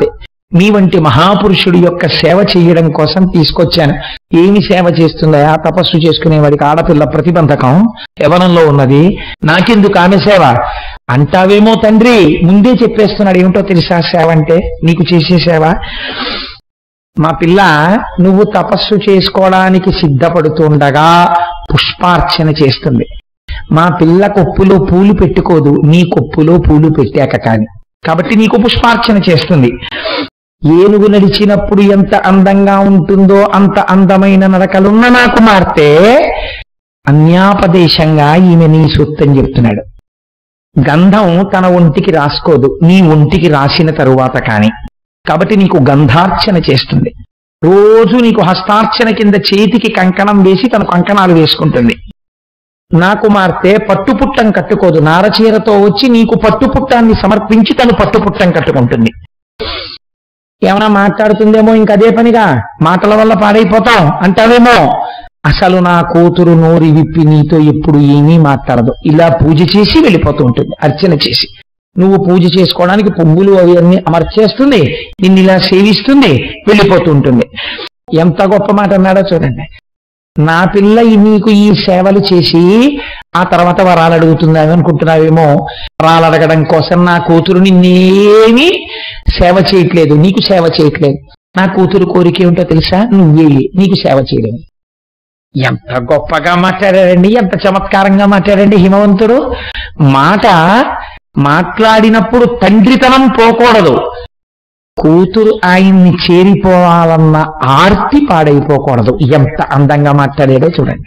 మీ వంటి మహాపురుషుడి యొక్క సేవ చేయడం కోసం తీసుకొచ్చాను ఏమి సేవ చేస్తుందా తపస్సు చేసుకునేవాడికి ఆడపిల్ల ప్రతిబంధకం యవనంలో ఉన్నది నాకెందుకు ఆమె సేవ అంటావేమో తండ్రి ముందే చెప్పేస్తున్నాడు ఏమిటో తెలుసా సేవ అంటే నీకు చేసే సేవ మా పిల్ల నువ్వు తపస్సు చేసుకోవడానికి సిద్ధపడుతుండగా పుష్పార్చన చేస్తుంది మా పిల్ల కొప్పులో పూలు పెట్టుకోదు నీ కొప్పులో పూలు పెట్టాక కాని కాబట్టి నీకు పుష్పార్చన చేస్తుంది ఏనుగు నడిచినప్పుడు ఎంత అందంగా ఉంటుందో అంత అందమైన నడకలున్న నా కుమార్తె అన్యాపదేశంగా ఈమె నీ సొత్తు అని చెప్తున్నాడు గంధం తన ఒంటికి రాసుకోదు నీ ఒంటికి రాసిన తరువాత కాని కాబట్టి నీకు గంధార్చన చేస్తుంది రోజు నీకు హస్తార్చన కింద చేతికి కంకణం వేసి తన కంకణాలు వేసుకుంటుంది నా కుమార్తె పట్టుపుట్టం కట్టుకోదు నారచీరతో వచ్చి నీకు పట్టుపుట్టాన్ని సమర్పించి తను పట్టుపుట్టం కట్టుకుంటుంది ఏమైనా మాట్లాడుతుందేమో ఇంక అదే పనిగా మాటల వల్ల పాడైపోతాం అంటావేమో అసలు నా కూతురు నోరి విప్పి నీతో ఎప్పుడు ఏమీ మాట్లాడదు ఇలా పూజ చేసి వెళ్ళిపోతూ ఉంటుంది అర్చన చేసి నువ్వు పూజ చేసుకోవడానికి పువ్వులు అవి అన్ని అమర్చేస్తుంది నిన్ను ఇలా సేవిస్తుంది వెళ్ళిపోతూ ఉంటుంది ఎంత గొప్ప మాట అన్నాడో చూడండి నా పిల్ల ఈ నీకు ఈ సేవలు చేసి ఆ తర్వాత వరాలు అడుగుతుందని అనుకుంటున్నావేమో వరాలు అడగడం కోసం నా కూతురు నిన్నేమీ సేవ చేయట్లేదు నీకు సేవ చేయట్లేదు నా కూతురు కోరిక ఏమిటో తెలుసా నువ్వే నీకు సేవ చేయడం ఎంత గొప్పగా మాట్లాడారండి ఎంత చమత్కారంగా మాట్లాడండి హిమవంతుడు మాట మాట్లాడినప్పుడు తండ్రితనం పోకూడదు కూతురు ఆయన్ని చేరిపోవాలన్న ఆర్తి పాడైపోకూడదు ఎంత అందంగా మాట్లాడాడో చూడండి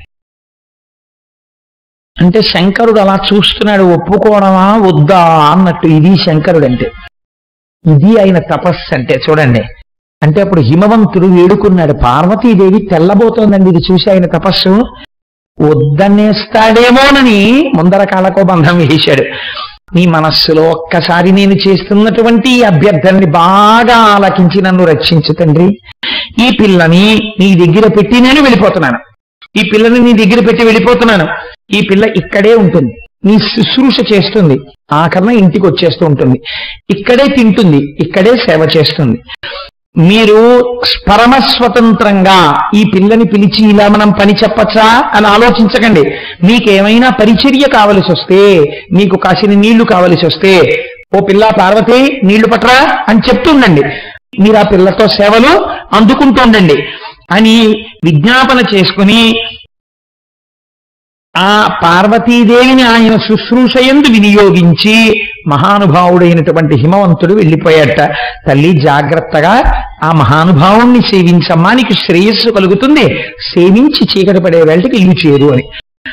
అంటే శంకరుడు అలా చూస్తున్నాడు ఒప్పుకోవడమా వద్దా అన్నట్టు ఇది శంకరుడు అంటే ఇది ఆయన తపస్సు అంటే చూడండి అంటే అప్పుడు హిమవంతుడు వేడుకున్నాడు పార్వతీదేవి తెల్లబోతోందండి ఇది చూసి ఆయన తపస్సు వద్దనేస్తాడేమోనని ముందర కాళ్ళకో బంధం వేశాడు నీ మనస్సులో ఒక్కసారి నేను చేస్తున్నటువంటి ఈ అభ్యర్థనని బాగా ఆలకించి నన్ను రక్షించు తండ్రి ఈ పిల్లని నీ దగ్గర పెట్టి నేను వెళ్ళిపోతున్నాను ఈ పిల్లని నీ దగ్గర పెట్టి వెళ్ళిపోతున్నాను ఈ పిల్ల ఇక్కడే ఉంటుంది నీ శుశ్రూష చేస్తుంది ఆఖరణ ఇంటికి వచ్చేస్తూ ఉంటుంది ఇక్కడే తింటుంది ఇక్కడే సేవ చేస్తుంది మీరు పరమ స్వతంత్రంగా ఈ పిల్లని పిలిచి ఇలా మనం పని చెప్పచ్చా అని ఆలోచించకండి మీకేమైనా పరిచర్య కావలసి వస్తే మీకు కాసిన నీళ్లు కావలసి వస్తే ఓ పిల్ల పార్వతి నీళ్లు పట్రా అని చెప్తుండండి మీరు ఆ పిల్లతో సేవలు అందుకుంటుండండి అని విజ్ఞాపన చేసుకుని ఆ పార్వతీదేవిని ఆయన శుశ్రూషయందు వినియోగించి మహానుభావుడైనటువంటి హిమవంతుడు వెళ్ళిపోయాట తల్లి జాగ్రత్తగా ఆ మహానుభావుణ్ణి సేవించమ్మా నీకు శ్రేయస్సు కలుగుతుంది సేవించి చీకటి పడే వేళకి ఇల్లు చేరు అని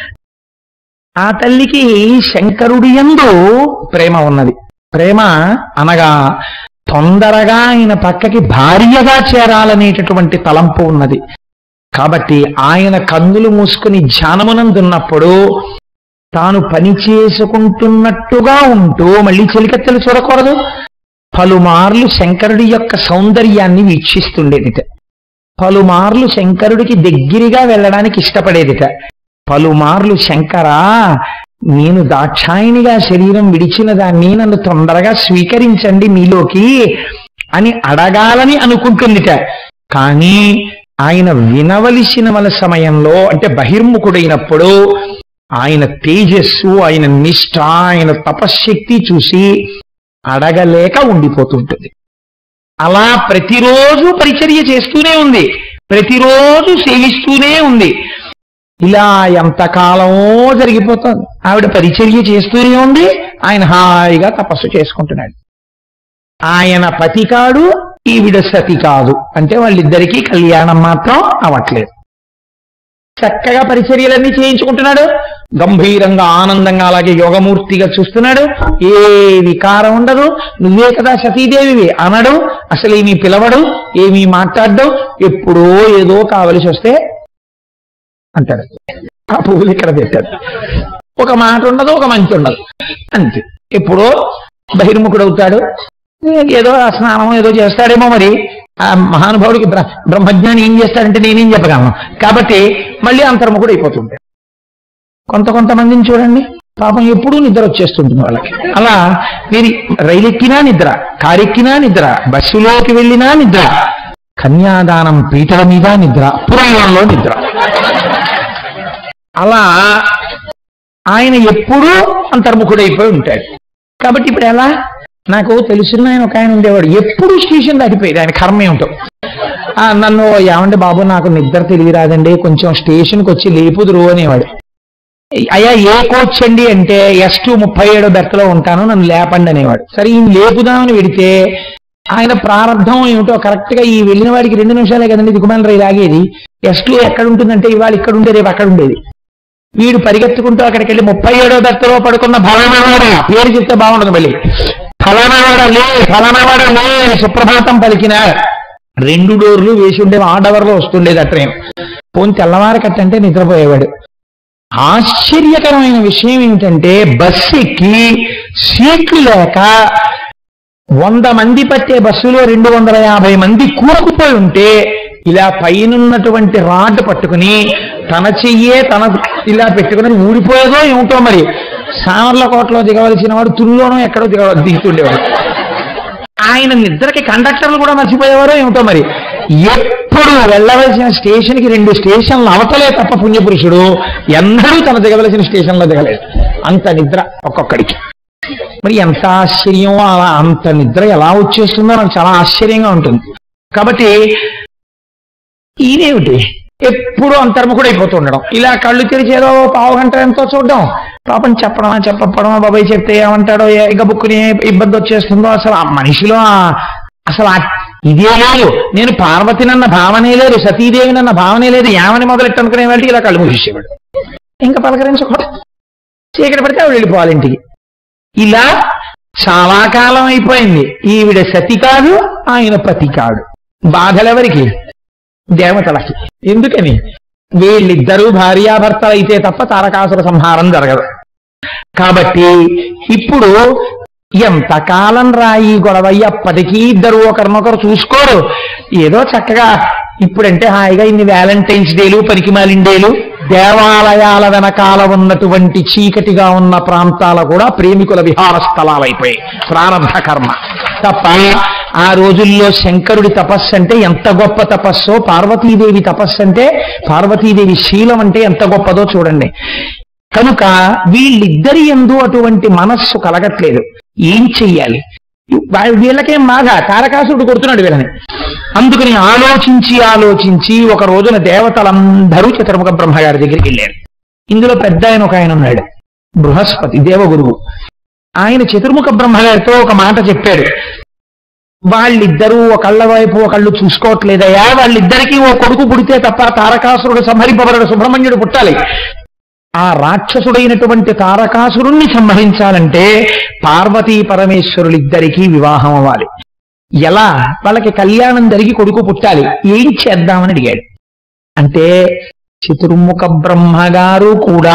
ఆ తల్లికి శంకరుడి యందు ప్రేమ ఉన్నది ప్రేమ అనగా తొందరగా ఆయన పక్కకి భార్యగా చేరాలనేటటువంటి తలంపు ఉన్నది కాబట్టి ఆయన కన్నులు మూసుకుని ధ్యానమునందున్నప్పుడు తాను పని చేసుకుంటున్నట్టుగా ఉంటూ మళ్ళీ చెలికత్తెలు చూడకూడదు పలుమార్లు శంకరుడి యొక్క సౌందర్యాన్ని వీక్షిస్తుండేదిట పలుమార్లు శంకరుడికి దగ్గరగా వెళ్ళడానికి ఇష్టపడేదిట పలుమార్లు శంకరా నేను దాక్షాయినిగా శరీరం విడిచిన దాన్ని నన్ను తొందరగా స్వీకరించండి మీలోకి అని అడగాలని అనుకుంటుందిట కానీ ఆయన వినవలసిన వల సమయంలో అంటే బహిర్ముఖుడైనప్పుడు ఆయన తేజస్సు ఆయన నిష్ఠ ఆయన తపశ్శక్తి చూసి అడగలేక ఉండిపోతుంటుంది అలా ప్రతిరోజు పరిచర్య చేస్తూనే ఉంది ప్రతిరోజు సేవిస్తూనే ఉంది ఇలా ఎంతకాలమో జరిగిపోతుంది ఆవిడ పరిచర్య చేస్తూనే ఉంది ఆయన హాయిగా తపస్సు చేసుకుంటున్నాడు ఆయన పతి కాడు ఈవిడ సతి కాదు అంటే వాళ్ళిద్దరికీ కళ్యాణం మాత్రం అవ్వట్లేదు చక్కగా పరిచర్యలన్నీ చేయించుకుంటున్నాడు గంభీరంగా ఆనందంగా అలాగే యోగమూర్తిగా చూస్తున్నాడు ఏ వికారం ఉండదు నువ్వే కదా సతీదేవివి అనడు అసలు ఏమీ పిలవడు ఏమీ మాట్లాడడం ఎప్పుడో ఏదో కావలసి వస్తే అంటాడు ఆ పువ్వులు ఇక్కడ పెట్టాడు ఒక మాట ఉండదు ఒక మంచి ఉండదు అంతే ఎప్పుడో బహిర్ముఖుడవుతాడు ఏదో ఆ స్నానం ఏదో చేస్తాడేమో మరి ఆ మహానుభావుడికి బ్ర- బ్రహ్మజ్ఞాని ఏం చేస్తాడంటే నేనేం చెప్పగలను కాబట్టి మళ్ళీ అంతర్ముఖుడు అయిపోతుంటాడు కొంత కొంతమందిని చూడండి పాపం ఎప్పుడూ నిద్ర వచ్చేస్తుంటుంది వాళ్ళకి అలా మీరు రైలు ఎక్కినా నిద్ర కారు ఎక్కినా నిద్ర బస్సులోకి వెళ్ళినా నిద్ర కన్యాదానం పీటల మీద నిద్ర పురాణంలో నిద్ర అలా ఆయన ఎప్పుడూ అంతర్ముఖుడైపోయి ఉంటాడు కాబట్టి ఇప్పుడు ఎలా నాకు తెలుసున్న ఆయన ఒక ఆయన ఉండేవాడు ఎప్పుడు స్టేషన్ దాటిపోయేది ఆయన కర్మ ఏమిటో ఆ, నన్ను ఏమంటే బాబు నాకు నిద్ర తెలివి రాదండి కొంచెం స్టేషన్కి వచ్చి లేపుదురు అనేవాడు అయ్యా ఏ కోచ్ అండి అంటే ఎస్ టూ ముప్పై ఏడో బెర్త్లో ఉంటాను నన్ను లేపండి అనేవాడు సరే ఈయన లేపుదామని వెడితే ఆయన ప్రారంభం ఏమిటో కరెక్ట్ గా ఈ వెళ్ళిన వాడికి రెండు నిమిషాలే కదండి దిగుమాల రైలు ఆగేది ఎస్ టూ ఎక్కడ ఉంటుందంటే ఇవాళ ఇక్కడ ఉంటే రేపు అక్కడ ఉండేది వీడు పరిగెత్తుకుంటూ అక్కడికి వెళ్ళి ముప్పై ఏడో దత్తలో పడుకున్న ఫలానావాడ పేరు చెప్తే బాగుండదు మళ్ళీ ఫలానావాడ లే ఫలానావాడ లే అని సుప్రభాతం పలికిన రెండు డోర్లు వేసి ఉండే ఆ డవర్లో వస్తుండేది ఆ ట్రైన్ పోని తెల్లవారకట్టంటే నిద్రపోయేవాడు ఆశ్చర్యకరమైన విషయం ఏమిటంటే బస్సు ఎక్కి సీట్లు లేక వంద మంది పట్టే బస్సులో రెండు వందల యాభై మంది కూరుకుపోయి ఉంటే ఇలా పైనున్నటువంటి రాడ్ పట్టుకుని తన చెయ్యే తన ఇలా పెట్టుకుని ఊడిపోయేదో ఏమిటో మరి సామర్లకోటలో దిగవలసిన వాడు తుల్లోనో ఎక్కడో దిగ దిగుతుండేవాడు ఆయన నిద్రకి కండక్టర్లు కూడా మర్చిపోయేవారో ఏమిటో మరి ఎప్పుడు వెళ్ళవలసిన స్టేషన్కి రెండు స్టేషన్లు అవతలే తప్ప పుణ్యపురుషుడు ఎన్నడూ తన దిగవలసిన స్టేషన్లో దిగలేదు అంత నిద్ర ఒక్కొక్కడికి మరి ఎంత ఆశ్చర్యం అలా అంత నిద్ర ఎలా వచ్చేస్తుందో నాకు చాలా ఆశ్చర్యంగా ఉంటుంది కాబట్టి ఈయనేమిటి ఎప్పుడు అంతర్ముఖుడు అయిపోతూ ఉండడం ఇలా కళ్ళు తెరిచి ఏదో పావు గంట ఎంతో చూడడం పాపం చెప్పడమా చెప్పడమా బాబాయ్ చెప్తే ఏమంటాడో ఏ గబుక్కుని ఏ ఇబ్బంది వచ్చేస్తుందో అసలు ఆ మనిషిలో ఆ- అసలు ఆ ఇదే లేదు నేను పార్వతినన్న భావనే లేదు సతీదేవినన్న భావనే లేదు ఏమని మొదలెట్టు అనుకునే వాళ్ళకి ఇలా కళ్ళు మూసేవాడు ఇంకా పలకరించకూడదు చీకటి పడితే ఆవిడ వెళ్ళిపోవాలి ఇంటికి ఇలా చాలా కాలం అయిపోయింది ఈవిడ సతి కాదు ఆయన పతి కాడు బాధలెవరికి దేవతలకి ఎందుకని వీళ్ళిద్దరూ భార్యాభర్తలు అయితే తప్ప తారకాసుర సంహారం జరగదు కాబట్టి ఇప్పుడు ఎంతకాలం రాయి గొడవ ఎప్పటికీ ఇద్దరు ఒకరినొకరు చూసుకోరు ఏదో చక్కగా ఇప్పుడంటే హాయిగా ఇన్ని వ్యాలంటైన్స్ డేలు పనికిమాలిండేలు దేవాలయాల వెనకాల ఉన్నటువంటి చీకటిగా ఉన్న ప్రాంతాల కూడా ప్రేమికుల విహార స్థలాలైపోయాయి ప్రారంభ కర్మ తప్ప ఆ రోజుల్లో శంకరుడి తపస్సు అంటే ఎంత గొప్ప తపస్సో పార్వతీదేవి తపస్సు అంటే పార్వతీదేవి శీలం అంటే ఎంత గొప్పదో చూడండి కనుక వీళ్ళిద్దరి ఎందు అటువంటి మనస్సు కలగట్లేదు ఏం చెయ్యాలి వా- వీళ్ళకేం బాధ తారకాసురుడు కొడుతున్నాడు వీళ్ళని అందుకని ఆలోచించి ఆలోచించి ఒక రోజున దేవతలందరూ చతుర్ముఖ బ్రహ్మగారి దగ్గరికి వెళ్ళారు ఇందులో పెద్ద ఆయన ఒక ఆయన ఉన్నాడు బృహస్పతి దేవగురువు ఆయన చతుర్ముఖ బ్రహ్మగారితో ఒక మాట చెప్పాడు వాళ్ళిద్దరూ ఒకళ్ళ వైపు ఒకళ్ళు చూసుకోవట్లేదయ్యా వాళ్ళిద్దరికీ ఓ కొడుకు పుడితే తప్ప తారకాసురుడు సంహరింపబడడు సుబ్రహ్మణ్యుడు పుట్టాలి ఆ రాక్షసుడైనటువంటి తారకాసురుణ్ణి సంహరించాలంటే పార్వతీ పరమేశ్వరులిద్దరికీ వివాహం అవ్వాలి ఎలా వాళ్ళకి కళ్యాణం జరిగి కొడుకు పుట్టాలి ఏం చేద్దామని అడిగాడు అంటే చతుర్ముఖ బ్రహ్మగారు కూడా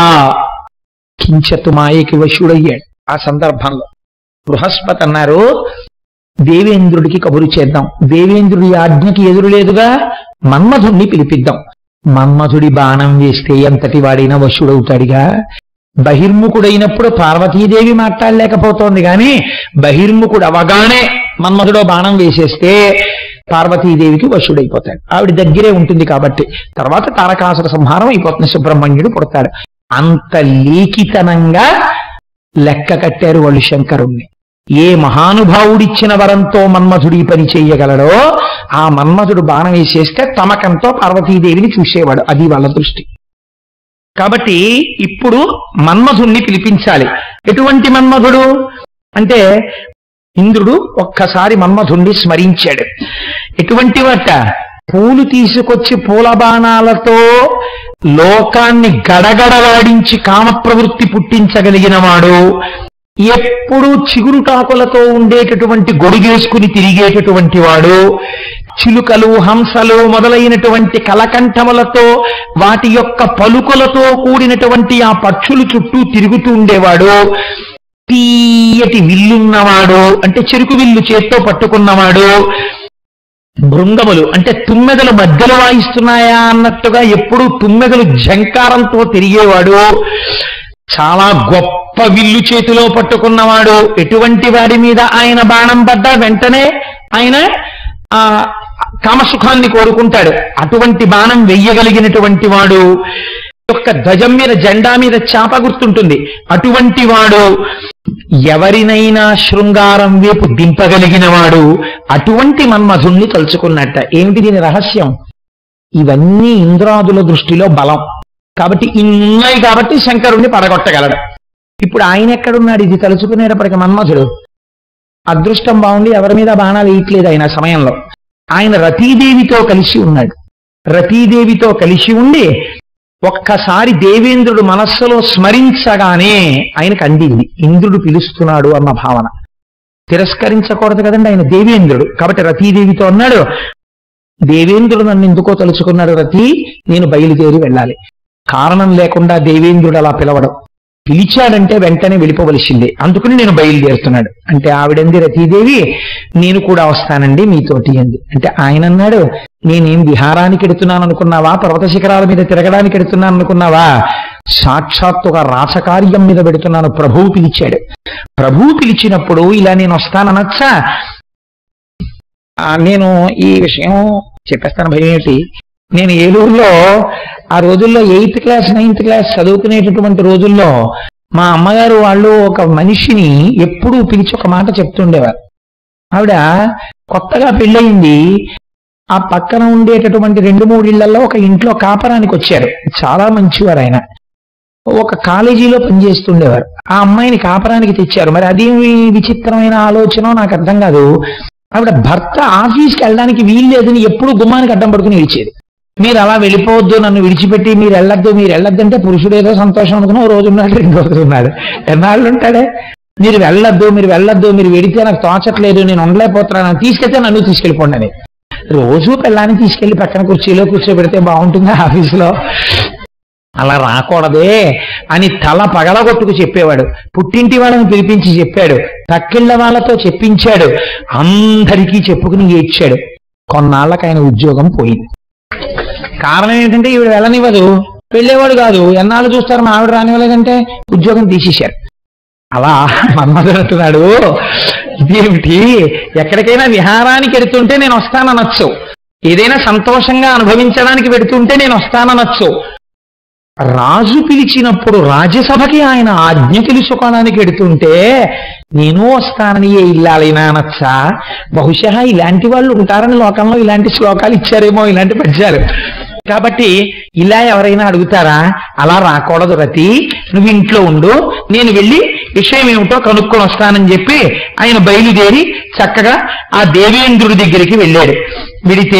కించత్ మాయకి వశుడయ్యాడు ఆ సందర్భంలో బృహస్పతి అన్నారు దేవేంద్రుడికి కబురు చేద్దాం దేవేంద్రుడి ఆజ్ఞకి ఎదురులేదుగా మన్మధుణ్ణి పిలిపిద్దాం మన్మధుడి బాణం వేస్తే ఎంతటి వాడైనా వశుడవుతాడుగా బహిర్ముఖుడైనప్పుడు పార్వతీదేవి మాట్లాడలేకపోతోంది కానీ బహిర్ముఖుడు అవగానే మన్మధుడో బాణం వేసేస్తే పార్వతీదేవికి వశుడైపోతాడు ఆవిడ దగ్గరే ఉంటుంది కాబట్టి తర్వాత తారకాసుర సంహారం అయిపోతుంది సుబ్రహ్మణ్యుడు పుడతాడు అంత లేఖితనంగా లెక్క కట్టారు వాళ్ళు శంకరుణ్ణి ఏ మహానుభావుడిచ్చిన వరంతో మన్మధుడి పని చేయగలడో ఆ మన్మధుడు బాణం వేసేస్తే తమకంతో పార్వతీదేవిని చూసేవాడు అది వాళ్ళ దృష్టి కాబట్టి ఇప్పుడు మన్మధుణ్ణి పిలిపించాలి ఎటువంటి మన్మధుడు అంటే ఇంద్రుడు ఒక్కసారి మన్మధుణ్ణి స్మరించాడు ఎటువంటి వాట పూలు తీసుకొచ్చి పూల బాణాలతో లోకాన్ని గడగడలాడించి కామ ప్రవృత్తి పుట్టించగలిగిన వాడు ఎప్పుడు చిగురుటాకులతో ఉండేటటువంటి గొడుగేసుకుని తిరిగేటటువంటి వాడు చిలుకలు హంసలు మొదలైనటువంటి కలకంఠములతో వాటి యొక్క పలుకులతో కూడినటువంటి ఆ పక్షులు చుట్టూ తిరుగుతూ ఉండేవాడు తీయటి విల్లున్నవాడు అంటే చెరుకు విల్లు చేత్తో పట్టుకున్నవాడు భృంగములు అంటే తుమ్మెదలు మధ్యలో వాయిస్తున్నాయా అన్నట్టుగా ఎప్పుడూ తుమ్మెదలు జంకారంతో తిరిగేవాడు చాలా గొప్ప గొప్ప విల్లు చేతిలో పట్టుకున్నవాడు ఎటువంటి వాడి మీద ఆయన బాణం పడ్డా వెంటనే ఆయన ఆ కామసుఖాన్ని కోరుకుంటాడు అటువంటి బాణం వెయ్యగలిగినటువంటి వాడు యొక్క ధ్వజం మీద జెండా మీద చాప గుర్తుంటుంది అటువంటి వాడు ఎవరినైనా శృంగారం వైపు దింపగలిగిన వాడు అటువంటి మన్మధుణ్ణి తలుచుకున్నట్ట ఏమిటి దీని రహస్యం ఇవన్నీ ఇంద్రాదుల దృష్టిలో బలం కాబట్టి ఇన్ని ఉన్నాయి కాబట్టి శంకరుణ్ణి పడగొట్టగలడు ఇప్పుడు ఆయన ఎక్కడున్నాడు ఇది తలుచుకునేటప్పటికి మన్మధుడు అదృష్టం బాగుండి ఎవరి మీద బాణాలు వేయట్లేదు ఆయన సమయంలో ఆయన రతీదేవితో కలిసి ఉన్నాడు రతీదేవితో కలిసి ఉండి ఒక్కసారి దేవేంద్రుడు మనస్సులో స్మరించగానే ఆయనకు అందింది ఇంద్రుడు పిలుస్తున్నాడు అన్న భావన తిరస్కరించకూడదు కదండి ఆయన దేవేంద్రుడు కాబట్టి రతీదేవితో అన్నాడు దేవేంద్రుడు నన్ను ఎందుకో తలుచుకున్నాడు రతి నేను బయలుదేరి వెళ్ళాలి కారణం లేకుండా దేవేంద్రుడు అలా పిలవడం పిలిచాడంటే వెంటనే వెళ్ళిపోవలసిందే అందుకని నేను బయలుదేరుతున్నాడు అంటే ఆవిడంది రతీదేవి నేను కూడా వస్తానండి మీతోటి అంది అంటే ఆయన అన్నాడు నేనేం విహారానికి ఎడుతున్నాను అనుకున్నావా పర్వత శిఖరాల మీద తిరగడానికి ఎడుతున్నాను అనుకున్నావా సాక్షాత్ ఒక రాసకార్యం మీద పెడుతున్నాను ప్రభువు పిలిచాడు ప్రభువు పిలిచినప్పుడు ఇలా నేను వస్తాననొచ్చా ఆ, నేను ఈ విషయం చెప్పేస్తాను భయం ఏంటి నేను ఏలూరులో ఆ రోజుల్లో ఎయిత్ క్లాస్ నైన్త్ క్లాస్ చదువుకునేటటువంటి రోజుల్లో మా అమ్మగారు వాళ్ళు ఒక మనిషిని ఎప్పుడూ పిలిచి ఒక మాట చెప్తుండేవారు ఆవిడ కొత్తగా పెళ్ళయింది ఆ పక్కన ఉండేటటువంటి రెండు మూడు ఇళ్లలో ఒక ఇంట్లో కాపరానికి వచ్చారు చాలా మంచివారు ఆయన ఒక కాలేజీలో పనిచేస్తుండేవారు ఆ అమ్మాయిని కాపరానికి తెచ్చారు మరి అదేమి విచిత్రమైన ఆలోచన నాకు అర్థం కాదు ఆవిడ భర్త ఆఫీస్కి వెళ్ళడానికి వీలు లేదని ఎప్పుడు గుమ్మానికి అడ్డం పడుకుని ఇచ్చేది మీరు అలా వెళ్ళిపోవద్దు నన్ను విడిచిపెట్టి మీరు వెళ్ళొద్దు మీరు వెళ్ళొద్దు అంటే పురుషుడు ఏదో సంతోషం అనుకున్నా ఓ రోజు ఉన్నాడు రెండు రోజులు ఉన్నాడు ఎన్నాళ్ళు ఉంటాడే మీరు వెళ్ళొద్దు మీరు వెళ్ళొద్దు మీరు వెడితే నాకు తోచట్లేదు నేను ఉండలేకపోతున్నాను తీసుకెళ్తే నన్ను తీసుకెళ్ళిపోండి అని రోజు పిల్లాన్ని తీసుకెళ్లి పక్కన కుర్చీలో కూర్చోబెడితే బాగుంటుంది ఆఫీసులో అలా రాకూడదే అని తల పగలగొట్టుకు చెప్పేవాడు పుట్టింటి వాళ్ళని పిలిపించి చెప్పాడు పక్కిళ్ళ వాళ్ళతో చెప్పించాడు అందరికీ చెప్పుకుని ఏడ్చాడు కొన్నాళ్ళకి ఆయన ఉద్యోగం పోయింది కారణం ఏంటంటే ఈవిడ వెళ్ళనివ్వదు వెళ్ళేవాడు కాదు ఎన్నాళ్ళు చూస్తారు మా ఆవిడ రానివ్వలేదంటే ఉద్యోగం తీసేశారు అలా మన్మధుడు అంటున్నాడు ఇదేమిటి ఎక్కడికైనా విహారానికి వెడుతుంటే నేను వస్తాననొచ్చు ఏదైనా సంతోషంగా అనుభవించడానికి పెడుతుంటే నేను వస్తాననొచ్చు రాజు పిలిచినప్పుడు రాజ్యసభకి ఆయన ఆజ్ఞ తెలుసుకోవడానికి ఎడుతుంటే నేను వస్తానని ఏ ఇల్లాలైనా అనొచ్చా బహుశా ఇలాంటి వాళ్ళు ఉంటారని లోకంలో ఇలాంటి శ్లోకాలు ఇచ్చారేమో ఇలాంటి పద్యాలు కాబట్టి ఇలా ఎవరైనా అడుగుతారా అలా రాకూడదు రతి నువ్వు ఇంట్లో ఉండు నేను వెళ్ళి విషయం ఏమిటో కనుక్కొని వస్తానని చెప్పి ఆయన బయలుదేరి చక్కగా ఆ దేవేంద్రుడి దగ్గరికి వెళ్ళాడు వెడితే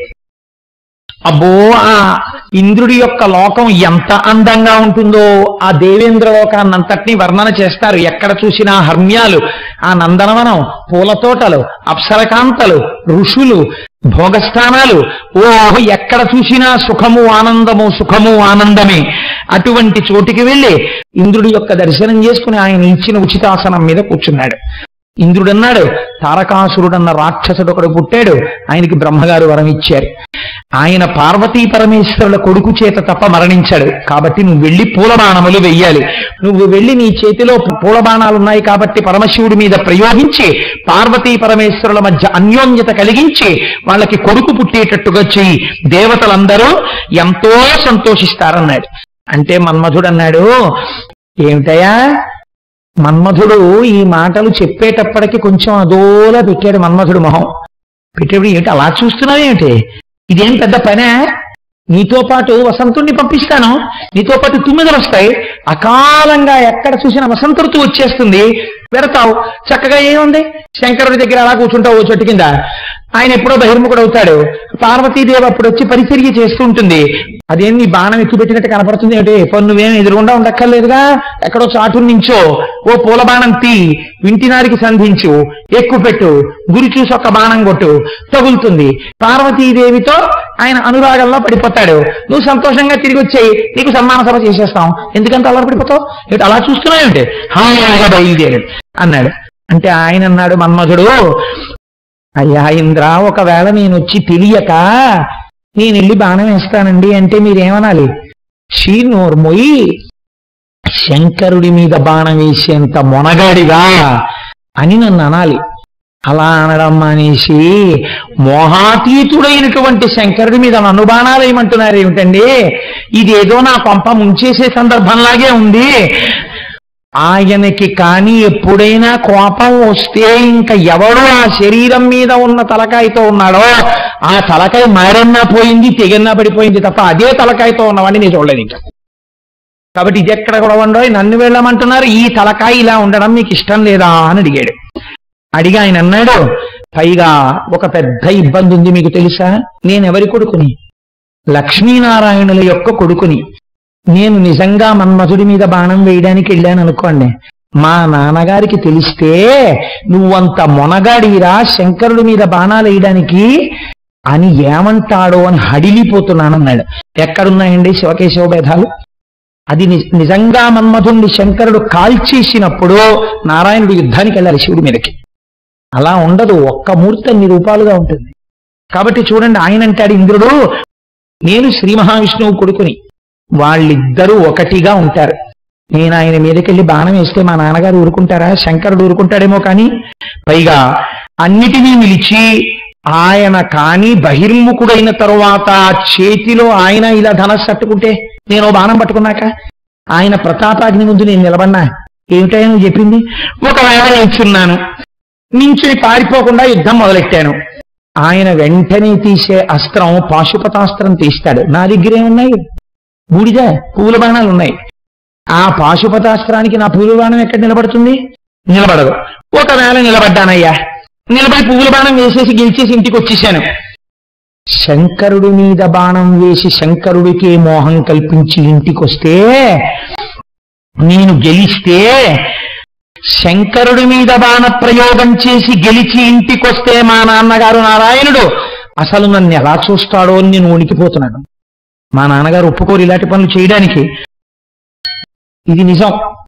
అబ్బో ఆ ఇంద్రుడి యొక్క లోకం ఎంత అందంగా ఉంటుందో ఆ దేవేంద్ర లోకాన్నంతటినీ వర్ణన చేస్తారు ఎక్కడ చూసినా హర్మ్యాలు ఆ నందనవనం పూల తోటలు అప్సరకాంతలు ఋషులు భోగస్థానాలు ఓ ఎక్కడ చూసినా సుఖము ఆనందము సుఖము ఆనందమే అటువంటి చోటికి వెళ్ళి ఇంద్రుడి యొక్క దర్శనం చేసుకుని ఆయన ఇచ్చిన ఉచితాసనం మీద కూర్చున్నాడు ఇంద్రుడన్నాడు తారకాసురుడన్న రాక్షసుడు ఒకడు పుట్టాడు ఆయనకి బ్రహ్మగారు వరం ఇచ్చారు ఆయన పార్వతీ పరమేశ్వరుల కొడుకు చేత తప్ప మరణించాడు కాబట్టి నువ్వు వెళ్ళి పూలబాణములు వెయ్యాలి నువ్వు వెళ్ళి నీ చేతిలో పూలబాణాలు ఉన్నాయి కాబట్టి పరమశివుడి మీద ప్రయోగించి పార్వతీ పరమేశ్వరుల మధ్య అన్యోన్యత కలిగించి వాళ్ళకి కొడుకు పుట్టేటట్టుగా చెయ్యి దేవతలందరూ ఎంతో సంతోషిస్తారన్నాడు అంటే మన్మధుడు అన్నాడు ఏమిటయా మన్మధుడు ఈ మాటలు చెప్పేటప్పటికి కొంచెం అదోలా పెట్టాడు మన్మధుడు మొహం పెట్టేప్పుడు ఏమిటి అలా చూస్తున్నావేమిటి ఇదేం పెద్ద పనే నీతో పాటు వసంతుణ్ణి పంపిస్తాను నీతో పాటు తుమ్మిదలు వస్తాయి అకాలంగా ఎక్కడ చూసినా వసంత ఋతువు వచ్చేస్తుంది పెడతావు చక్కగా ఏముంది శంకరుడి దగ్గర అలా కూర్చుంటావు ఓ చెట్టు కింద ఆయన ఎప్పుడో బహిర్ముఖుడు అవుతాడు పార్వతీదేవి అప్పుడు వచ్చి పరిచర్య చేస్తూ ఉంటుంది అదేం నీ బాణం ఎక్కుపెట్టినట్టు కనపడుతుంది ఏంటి పన్ను నువ్వేం ఎదురుగుండా ఉండక్కర్లేదుగా ఎక్కడో చాటు నుంచో ఓ పూల బాణం తీ వింటినారికి సంధించు ఎక్కుపెట్టు గురి చూసి ఒక బాణం కొట్టు తగులుతుంది పార్వతీదేవితో ఆయన అనురాగంలో పడిపోతాడు నువ్వు సంతోషంగా తిరిగి వచ్చేయి నీకు సన్మాన సభ చేసేస్తాం ఎందుకంత అలా పడిపోతావు ఏంటి అలా చూస్తున్నావు ఏంటి హాయిగా బయలుదేరాడు అన్నాడు అంటే ఆయన అన్నాడు మన్మధుడు అయ్యా ఇంద్ర ఒకవేళ నేను వచ్చి తెలియక నేను వెళ్ళి బాణం వేస్తానండి అంటే మీరేమనాలి షీ నోర్మొయ్యి శంకరుడి మీద బాణం వేసేంత మొనగాడిగా అని నన్ను అనాలి అలా అనడం మానేసి మోహాతీతుడైనటువంటి శంకరుడి మీద నన్ను బాణాలు ఏమంటున్నారు ఏమిటండి ఇదేదో నా కొంప ముంచేసే సందర్భంలాగే ఉంది ఆయనకి కానీ ఎప్పుడైనా కోపం వస్తే ఇంకా ఎవడు ఆ శరీరం మీద ఉన్న తలకాయతో ఉన్నాడో ఆ తలకాయ మారన్నా పోయింది తెగన్నా పడిపోయింది తప్ప అదే తలకాయతో ఉన్నవాడిని నేను చూడలేదు ఇంకా కాబట్టి ఇది ఎక్కడ కూడా ఉండో నన్ను వెళ్ళమంటున్నారు ఈ తలకాయ ఇలా ఉండడం మీకు ఇష్టం లేదా అని అడిగాడు అడిగి ఆయన అన్నాడు పైగా ఒక పెద్ద ఇబ్బంది ఉంది మీకు తెలుసా నేను ఎవరి కొడుకుని లక్ష్మీనారాయణుల యొక్క కొడుకుని నేను నిజంగా మన్మధుడి మీద బాణం వేయడానికి వెళ్ళాను అనుకోండి మా నాన్నగారికి తెలిస్తే నువ్వంత మొనగాడిరా శంకరుడి మీద బాణాలు వేయడానికి అని ఏమంటాడో అని హడిలిపోతున్నానన్నాడు ఎక్కడున్నాయండి శివకేశవ భేదాలు అది ని- నిజంగా మన్మధుణ్ణి శంకరుడు కాల్చేసినప్పుడు నారాయణుడు యుద్ధానికి వెళ్ళాలి శివుడి మీదకి అలా ఉండదు ఒక్క మూర్తి అన్ని రూపాలుగా ఉంటుంది కాబట్టి చూడండి ఆయన అంటాడు ఇంద్రుడు నేను శ్రీ మహావిష్ణువు కొడుకుని వాళ్ళిద్దరూ ఒకటిగా ఉంటారు నేను ఆయన మీదకెళ్ళి బాణం వేస్తే మా నాన్నగారు ఊరుకుంటారా శంకరుడు ఊరుకుంటాడేమో కానీ పైగా అన్నిటినీ నిలిచి ఆయన కానీ బహిర్ముఖుడైన తరువాత చేతిలో ఆయన ఇలా ధనస్సు తట్టుకుంటే నేను ఓ బాణం పట్టుకున్నాక ఆయన ప్రతాపాగ్ని ముందు నేను నిలబడినా ఏమిటో నువ్వు చెప్పింది ఒకవేళ నిల్చున్నాను నించుని పారిపోకుండా యుద్ధం మొదలెట్టాను ఆయన వెంటనే తీసే అస్త్రం పాశుపతాస్త్రం తీస్తాడు నా దగ్గరే ఉన్నాయి బూడిద పూల బాణాలు ఉన్నాయి ఆ పాశుపతాస్త్రానికి నా పూల బాణం ఎక్కడ నిలబడుతుంది నిలబడదు ఒకవేళ నిలబడ్డానయ్యా నిలబడి పువ్వుల బాణం వేసేసి గెలిచేసి ఇంటికి వచ్చేసాను శంకరుడి మీద బాణం వేసి శంకరుడికి మోహం కల్పించి ఇంటికొస్తే నేను గెలిస్తే శంకరుడి మీద బాణ ప్రయోగం చేసి గెలిచి ఇంటికొస్తే మా నాన్నగారు నారాయణుడు అసలు నన్ను ఎలా చూస్తాడో అని నేను వణికిపోతున్నాను మా నాన్నగారు ఒప్పుకోరు ఇలాంటి పనులు చేయడానికి ఇది నిజం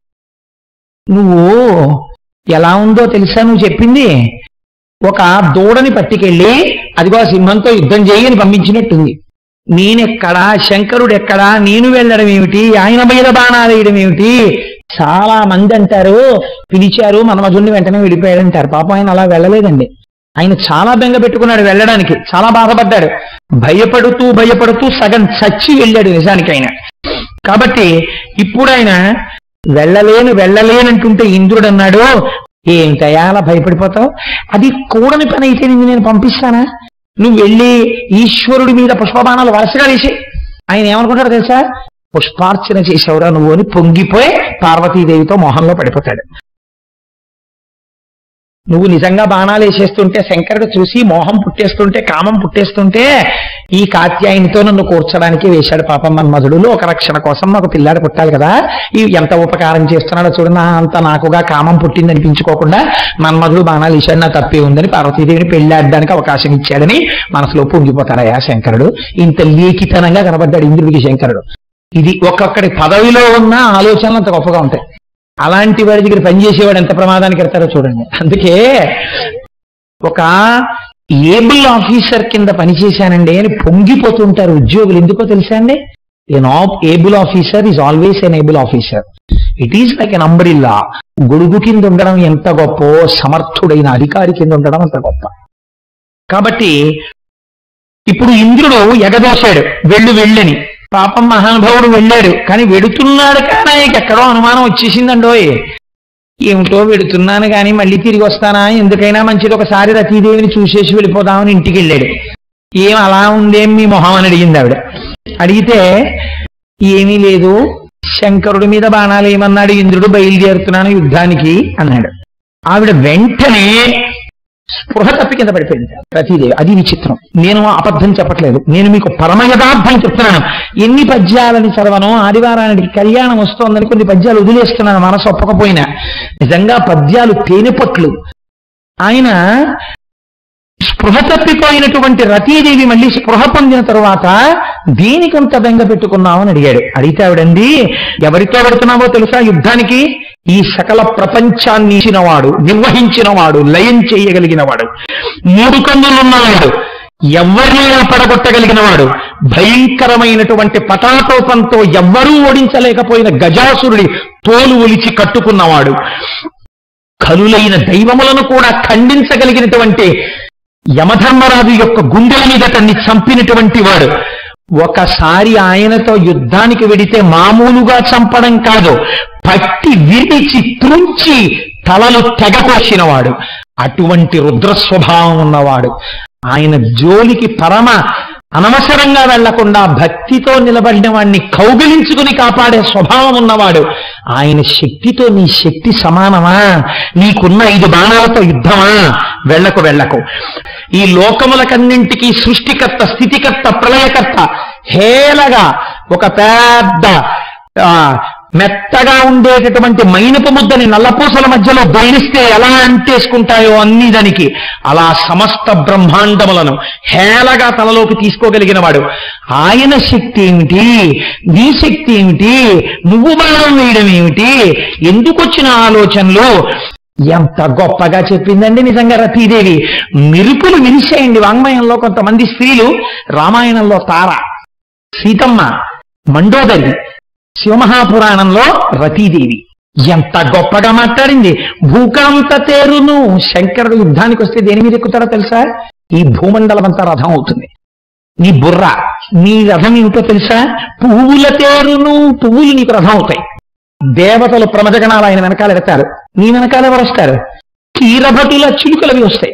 నువ్వు ఎలా ఉందో తెలుసా నువ్వు చెప్పింది ఒక దూడని పట్టుకెళ్ళి అదిగో ఆ సింహంతో యుద్ధం చేయి అని పంపించినట్టుంది నేనెక్కడా శంకరుడు ఎక్కడా నేను వెళ్ళడం ఏమిటి ఆయన మీద బాణాలు వేయడం ఏమిటి చాలా మంది అంటారు పిలిచారు మన్మధుడిని వెంటనే వెళ్ళిపోయాడంటారు పాపం ఆయన అలా వెళ్ళలేదండి ఆయన చాలా బెంగ పెట్టుకున్నాడు వెళ్ళడానికి చాలా బాధపడ్డాడు భయపడుతూ భయపడుతూ సగం చచ్చి వెళ్ళాడు నిజానికి ఆయన కాబట్టి ఇప్పుడు ఆయన వెళ్ళలేను వెళ్ళలేనంటుంటే ఇంద్రుడు అన్నాడు ఏంటయ్యా అలా భయపడిపోతావు అది కూడని పని అయితే నిన్ను నేను పంపిస్తానా నువ్వు వెళ్ళి ఈశ్వరుడి మీద పుష్పబాణాలు వరుసగా వేసి ఆయన ఏమనుకుంటాడు తెలుసా పుష్పార్చన చేసేవరా నువ్వు అని పొంగిపోయి పార్వతీదేవితో మోహంలో పడిపోతాడు నువ్వు నిజంగా బాణాలు వేసేస్తుంటే శంకరుడు చూసి మోహం పుట్టేస్తుంటే కామం పుట్టేస్తుంటే ఈ కాత్యాయనితో నన్ను కూర్చడానికి వేశాడు పాపం మన్మధుడు ఒక రక్షణ కోసం మాకు పిల్లాడు పుట్టాలి కదా ఈ ఎంత ఉపకారం చేస్తున్నాడో చూడు నా అంత నాకుగా కామం పుట్టింది అనిపించుకోకుండా మన్మధుడు బాణాలు వేశాడు నా తప్పే ఉందని పార్వతీదేవిని పెళ్ళాడడానికి అవకాశం ఇచ్చాడని మనసులో పొంగిపోతాడయా శంకరుడు ఇంత లేఖితనంగా కనబడ్డాడు ఇంద్రుడికి శంకరుడు ఇది ఒక్కొక్కడి పదవిలో ఉన్న ఆలోచనలు అంత గొప్పగా ఉంటాయి అలాంటి వాడి దగ్గర పనిచేసేవాడు ఎంత ప్రమాదానికి వెళ్తారో చూడండి అందుకే ఒక ఏబుల్ ఆఫీసర్ కింద పనిచేశానండి అని పొంగిపోతుంటారు ఉద్యోగులు ఎందుకో తెలుసా అండి an able officer is always an able officer it is like an umbrella గొడుగు కింద ఉండడం ఎంత గొప్ప సమర్థుడైన అధికారి కింద ఉండడం అంత గొప్ప కాబట్టి ఇప్పుడు ఇంద్రుడు ఎగదోశాడు వెళ్ళు వెళ్ళని పాపం మహానుభావుడు వెళ్ళాడు కానీ వెడుతున్నాడు కానీ ఆయనకి ఎక్కడో అనుమానం వచ్చేసిందండోయ్ ఏమిటో వెడుతున్నాను కానీ మళ్ళీ తిరిగి వస్తానా ఎందుకైనా మంచిది ఒకసారి రతీదేవిని చూసేసి వెళ్ళిపోదామని ఇంటికి వెళ్ళాడు ఏం అలా ఉందేం మీ మొహం అని అడిగింది ఆవిడ అడిగితే ఏమీ లేదు శంకరుడి మీద బాణాలు ఏమన్నాడు ఇంద్రుడు బయలుదేరుతున్నాను యుద్ధానికి అన్నాడు ఆవిడ వెంటనే స్పృహ తప్పి కింద పడిపోయింది ప్రతిదేవి అది విచిత్రం నేను అబద్ధం చెప్పట్లేదు నేను మీకు పరమ యథార్థం చెప్తున్నాను ఎన్ని పద్యాలని చదవను ఆదివారానికి కళ్యాణం వస్తోందని కొన్ని పద్యాలు వదిలేస్తున్నాను మనసు ఒప్పకపోయినా నిజంగా పద్యాలు తేనెపట్లు ఆయన స్పృహ తప్పిపోయినటువంటి రతీదేవి మళ్ళీ స్పృహ పొందిన తరువాత దేనికంత బెంగ పెట్టుకున్నావు అని అడిగాడు అడిగితే ఆవిడంది ఎవరితో పెడుతున్నావో తెలుసా యుద్ధానికి ఈ సకల ప్రపంచాన్ని ఇచ్చినవాడు నిర్వహించినవాడు లయం చేయగలిగినవాడు మూడు కన్నులున్నవాడు ఎవరినైనా పడగొట్టగలిగిన వాడు భయంకరమైనటువంటి పటాటోపంతో ఎవ్వరూ ఓడించలేకపోయిన గజాసురుడి తోలు ఒలిచి కట్టుకున్నవాడు కలులైన దైవములను కూడా ఖండించగలిగినటువంటి యమధర్మరాజు యొక్క గుండెల మీద తన్ని చంపినటువంటి వాడు ఒకసారి ఆయనతో యుద్ధానికి వెడితే మామూలుగా చంపడం కాదు పట్టి విరిచి త్రుంచి తలలు తెగకోసినవాడు అటువంటి రుద్ర స్వభావం ఉన్నవాడు ఆయన జోలికి పరమ అనవసరంగా వెళ్లకుండా భక్తితో నిలబడిన వాడిని కౌగిలించుకుని కాపాడే స్వభావం ఉన్నవాడు ఆయన శక్తితో నీ శక్తి సమానమా నీకున్న ఐదు బాణాలతో యుద్ధమా వెళ్ళకు వెళ్ళకు ఈ లోకములకన్నింటికీ సృష్టికర్త స్థితికర్త ప్రళయకర్త హేలగా ఒక పెద్ద ఆ, మెత్తగా ఉండేటటువంటి మైనపు ముద్దని నల్లపూసల మధ్యలో బయలిస్తే ఎలా అంటేసుకుంటాయో అన్ని దానికి అలా సమస్త బ్రహ్మాండములను హేళగా తలలోకి తీసుకోగలిగిన వాడు ఆయన శక్తి ఏమిటి నీ శక్తి ఏమిటి నువ్వు బాణం వేయడం ఏమిటి ఎందుకు వచ్చిన ఆలోచనలు ఎంత గొప్పగా చెప్పిందండి నిజంగా రతీదేవి మెరుపులు విరిసేయండి వాంగ్మయంలో కొంతమంది స్త్రీలు రామాయణంలో తార సీతమ్మ మండోదరి శివమహాపురాణంలో రతీదేవి ఎంత గొప్పగా మాట్లాడింది భూకాంత తేరును శంకరుడు యుద్ధానికి వస్తే దేని మీద ఎక్కుతాడో తెలుసా ఈ భూమండలం అంతా రథం అవుతుంది నీ బుర్ర నీ రథం ఏమిటో తెలుసా పువ్వుల తేరును పువ్వులు నీకు రథం అవుతాయి దేవతలు ప్రమజగణాలు ఆయన వెనకాల ఎడతారు నీ వెనకాల ఎవరు వస్తారు కీరభటుల చిలుకలవి వస్తాయి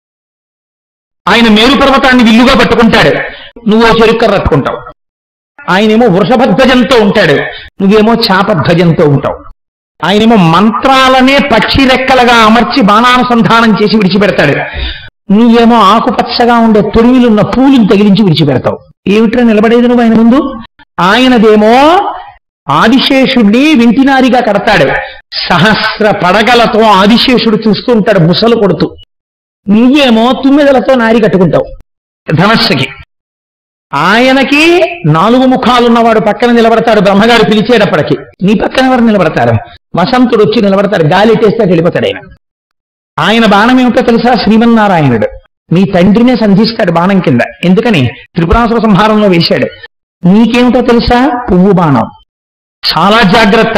ఆయన మేరు పర్వతాన్ని విల్లుగా పట్టుకుంటాడు నువ్వు చెరుక్కర పట్టుకుంటావు ఆయనేమో వృషభధ్వజంతో ఉంటాడు నువ్వేమో చాపధ్వజంతో ఉంటావు ఆయనేమో మంత్రాలనే పక్షి రెక్కలుగా అమర్చి బాణానుసంధానం చేసి విడిచిపెడతాడు నువ్వేమో ఆకుపచ్చగా ఉండే తొడిమిలున్న పూలను తగిలించి విడిచిపెడతావు ఏమిట్రా నిలబడేది నువ్వు ఆయన ముందు ఆయనదేమో ఆదిశేషుడిని వింటినారిగా కడతాడు సహస్ర పడగలతో ఆదిశేషుడు చూస్తూ ఉంటాడు ముసలు కొడుతూ నువ్వేమో తుమ్మెదలతో నారి కట్టుకుంటావు ధనస్సుకి ఆయనకి నాలుగు ముఖాలున్నవాడు పక్కన నిలబడతాడు బ్రహ్మగారు పిలిచేటప్పటికి నీ పక్కన ఎవరు నిలబడతారు వసంతుడు వచ్చి నిలబడతాడు గాలి టేస్తే వెళ్ళిపోతాడు ఆయన ఆయన బాణం ఏమిటో తెలుసా శ్రీమన్నారాయణుడు మీ తండ్రినే సంధిస్తాడు బాణం కింద ఎందుకని త్రిపురాసుర సంహారంలో వేశాడు నీకేమిటో తెలుసా పువ్వు బాణం చాలా జాగ్రత్త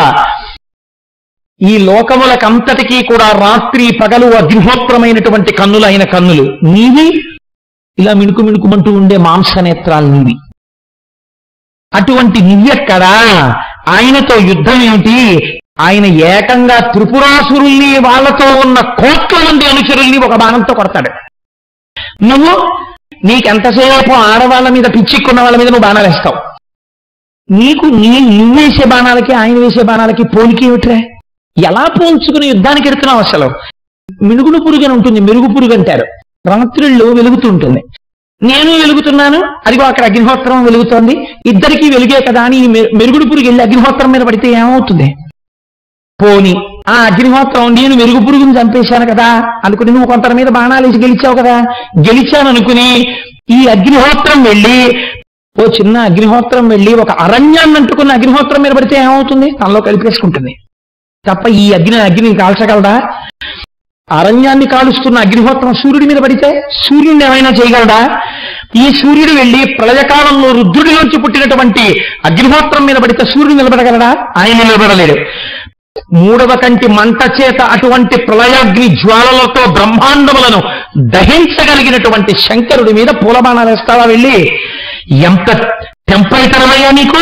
ఈ లోకములకంతటికీ కూడా రాత్రి పగలు అగ్నిహోత్రమైనటువంటి కన్నులు అయిన కన్నులు నీవి ఇలా మిణుకు మిణుకుమంటూ ఉండే మాంసనేత్రాలు నీవి అటువంటి నివ్వెక్కడా ఆయనతో యుద్ధం ఏమిటి ఆయన ఏకంగా త్రిపురాసురుల్ని వాళ్ళతో ఉన్న కోట్ల మంది అనుచరుల్ని ఒక బాణంతో కొడతాడు నువ్వు నీకెంతసేపు ఆడవాళ్ళ మీద పిచ్చిక్కున్న వాళ్ళ మీద నువ్వు బాణాలు వేస్తావు నీకు నీ నువ్వు వేసే బాణాలకి ఆయన వేసే బాణాలకి పోలికి ఏమిట్రే ఎలా పోల్చుకుని యుద్ధానికి ఎడుతున్నావు అసలు మినుగుడు పురుగు అని ఉంటుంది మెరుగు పురుగు అంటారు రాత్రిళ్ళు వెలుగుతూ ఉంటుంది నేను వెలుగుతున్నాను అదిగో అక్కడ అగ్నిహోత్రం వెలుగుతోంది ఇద్దరికీ వెలుగే కదా అని ఈ మె- మెరుగుడు పురుగు వెళ్ళి అగ్నిహోత్రం మీద పడితే ఏమవుతుంది పోని ఆ అగ్నిహోత్రం నేను మెరుగు పురుగుని చంపేశాను కదా అనుకుని నువ్వు కొంత మీద బాణాలు వేసి గెలిచావు కదా గెలిచాను అనుకుని ఈ అగ్నిహోత్రం వెళ్ళి ఓ చిన్న అగ్నిహోత్రం వెళ్ళి ఒక అరణ్యాన్ని అంటుకున్న అగ్నిహోత్రం మీద పడితే ఏమవుతుంది తనలో కలిపేసుకుంటుంది తప్ప ఈ అగ్ని అగ్ని కాల్చగలదా అరణ్యాన్ని కాలుస్తున్న అగ్నిహోత్రం సూర్యుడి మీద పడితే సూర్యుడిని ఏమైనా చేయగలడా ఈ సూర్యుడు వెళ్ళి ప్రళయకాలంలో రుద్రుడిలోంచి పుట్టినటువంటి అగ్నిహోత్రం మీద పడితే సూర్యుడు నిలబడగలడా ఆయన నిలబడలేడు మూడవ కంటి మంట చేత అటువంటి ప్రళయాగ్ని జ్వాలలతో బ్రహ్మాండములను దహించగలిగినటువంటి శంకరుడి మీద పూలబాణాలు వేస్తావా వెళ్ళి ఎంత టెంపరేచరమయ్యా నీకు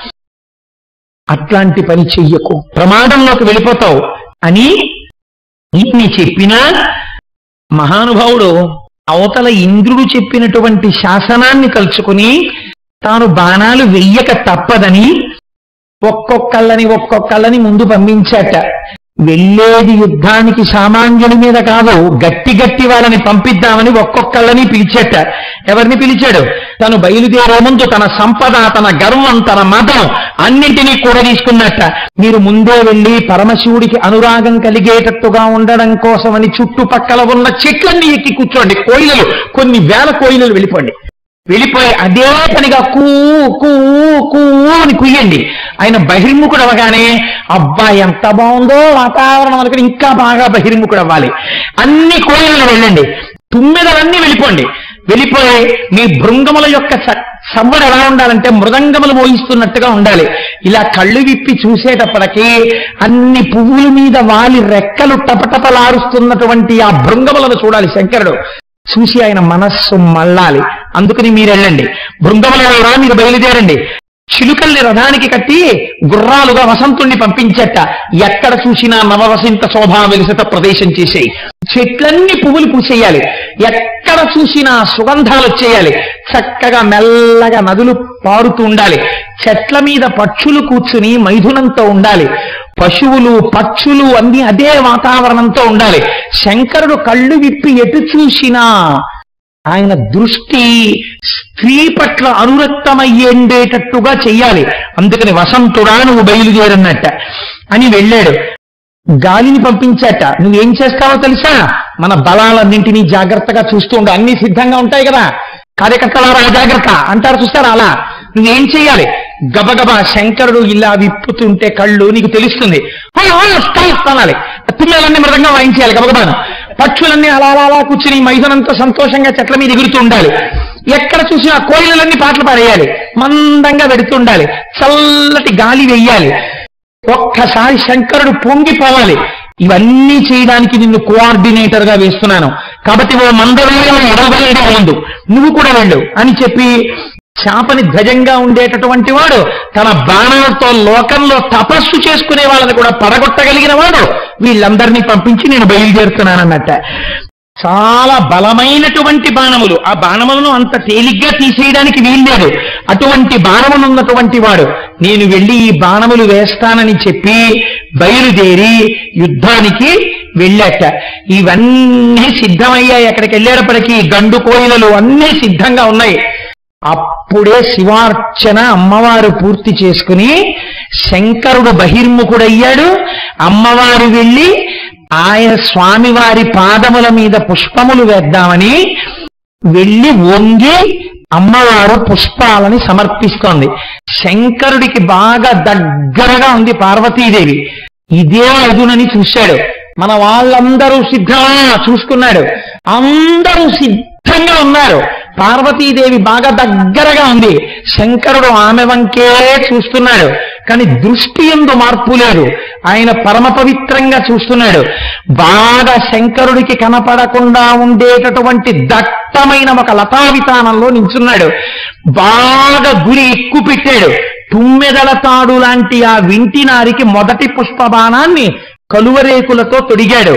అట్లాంటి పని చెయ్యకు ప్రమాదంలోకి వెళ్ళిపోతావు అని ఇన్ని చెప్పినా మహానుభావుడు అవతల ఇంద్రుడు చెప్పినటువంటి శాసనాన్ని కలుసుకుని తాను బాణాలు వెయ్యక తప్పదని ఒక్కొక్కళ్ళని ఒక్కొక్కళ్ళని ముందు పంపించాట వెళ్ళేది యుద్ధానికి సామాన్యుడి మీద కాదు గట్టి గట్టి వాళ్ళని పంపిద్దామని ఒక్కొక్కళ్ళని పిలిచాట ఎవరిని పిలిచాడు తను బయలుదేరే ముందు తన సంపద తన గర్వం తన మతం అన్నింటినీ కూడా తీసుకున్నట్ట మీరు ముందే వెళ్ళి పరమశివుడికి అనురాగం కలిగేటట్టుగా ఉండడం కోసమని చుట్టుపక్కల ఉన్న చెట్లన్నీ ఎక్కి కూర్చోండి కోయిలలు కొన్ని వేల కోయిలలు వెళ్ళిపోండి వెళ్ళిపోయి అదే పనిగా కూ కూ కూ అని కుయ్యండి ఆయన బహిర్ముఖుడు అవగానే అబ్బా ఎంత బాగుందో వాతావరణం అనుకుని ఇంకా బాగా బహిర్ముఖుడు అవ్వాలి అన్ని కోయిలలు వెళ్ళండి తుమ్మెదలన్నీ వెళ్ళిపోండి వెళ్ళిపోయి మీ భృంగముల యొక్క చ- సవ్వడి ఎలా ఉండాలంటే మృదంగములు మోయిస్తున్నట్టుగా ఉండాలి ఇలా కళ్ళు విప్పి చూసేటప్పటికి అన్ని పువ్వుల మీద వాలి రెక్కలు టపటపలారుస్తున్నటువంటి ఆ భృంగములను చూడాలి శంకరుడు చూసి ఆయన మనస్సు మళ్ళాలి అందుకని మీరు వెళ్ళండి భృంగముల మీరు బయలుదేరండి చిలుకల్ని రథానికి కట్టి గుర్రాలుగా వసంతుణ్ణి పంపించట ఎక్కడ చూసినా నవవసంత శోభా వెలిసత ప్రదేశం చేసేయి చెట్లన్నీ పువ్వులు పూసేయాలి ఎక్కడ చూసినా సుగంధాలు వచ్చేయాలి చక్కగా మెల్లగా నదులు పారుతూ ఉండాలి చెట్ల మీద పక్షులు కూర్చుని మైథునంతో ఉండాలి పశువులు పక్షులు అన్ని అదే వాతావరణంతో ఉండాలి శంకరుడు కళ్ళు విప్పి ఎటు చూసినా ఆయన దృష్టి స్త్రీ పట్ల అనురక్తమయ్యేటట్టుగా చెయ్యాలి అందుకని వసంతుడా నువ్వు బయలుదేరన్నట్ట అని వెళ్ళాడు గాలిని పంపించాట నువ్వేం చేస్తావో తెలుసా మన బలాలన్నింటినీ జాగ్రత్తగా చూస్తూ ఉండు అన్ని సిద్ధంగా ఉంటాయి కదా కార్యకర్తలారా జాగ్రత్త అంటారు చూస్తారా అలా నువ్వేం చేయాలి గబగబా శంకరుడు ఇలా విప్పుతుంటే కళ్ళు నీకు తెలుస్తుంది "ఆ, ఆ, స్థాయి స్థానాలి తుమ్మెలన్నీ మృదంగా వాయించేయాలి గబగబాను పక్షులన్నీ అలా అలా అలా కూర్చుని మైదనంతో సంతోషంగా చెట్ల మీద ఎగురుతూ ఉండాలి ఎక్కడ చూసినా కోయిలన్నీ పాటలు పాడేయాలి మందంగా పెడుతూ ఉండాలి చల్లటి గాలి వెయ్యాలి ఒక్కసారి శంకరుడు పొంగిపోవాలి ఇవన్నీ చేయడానికి నిన్ను కోఆర్డినేటర్ గా వేస్తున్నాను కాబట్టి ఓ మందవేళ ఎడవలేడే ఉండు నువ్వు కూడా వెళ్ళు అని చెప్పి చాపని ధ్వజంగా ఉండేటటువంటి వాడు తన బాణాలతో లోకంలో తపస్సు చేసుకునే వాళ్ళని కూడా పడగొట్టగలిగిన వాడు వీళ్ళందరినీ పంపించి నేను బయలుదేరుతున్నానన్నట్ట చాలా బలమైనటువంటి బాణములు ఆ బాణములను అంత తేలిగ్గా తీసేయడానికి వీల్లేదు అటువంటి బాణములు ఉన్నటువంటి వాడు నేను వెళ్ళి ఈ బాణములు వేస్తానని చెప్పి బయలుదేరి యుద్ధానికి వెళ్ళాట ఇవన్నీ సిద్ధమయ్యాయి అక్కడికి వెళ్ళేటప్పటికీ గండు కోయిలలు అన్నీ సిద్ధంగా ఉన్నాయి అప్పుడే శివార్చన అమ్మవారు పూర్తి చేసుకుని శంకరుడు బహిర్ముఖుడయ్యాడు అమ్మవారు వెళ్ళి ఆయన స్వామివారి పాదముల మీద పుష్పములు వేద్దామని వెళ్ళి వంగి అమ్మవారు పుష్పాలని సమర్పిస్తోంది శంకరుడికి బాగా దగ్గరగా ఉంది పార్వతీదేవి ఇదే అదునని చూశాడు మన వాళ్ళందరూ సిద్ధమా చూసుకున్నాడు అందరూ సిద్ధంగా ఉన్నారు పార్వతీదేవి బాగా దగ్గరగా ఉంది శంకరుడు ఆమె వంకే చూస్తున్నాడు కానీ దృష్టి ఎందు మార్పు లేదు ఆయన పరమ పవిత్రంగా చూస్తున్నాడు బాగా శంకరుడికి కనపడకుండా ఉండేటటువంటి దట్టమైన ఒక లతావితానంలో నించున్నాడు బాగా గురి ఎక్కువ పెట్టాడు తుమ్మెదల తాడు లాంటి ఆ వింటినారికి మొదటి పుష్పబాణాన్ని కలువరేకులతో తొడిగాడు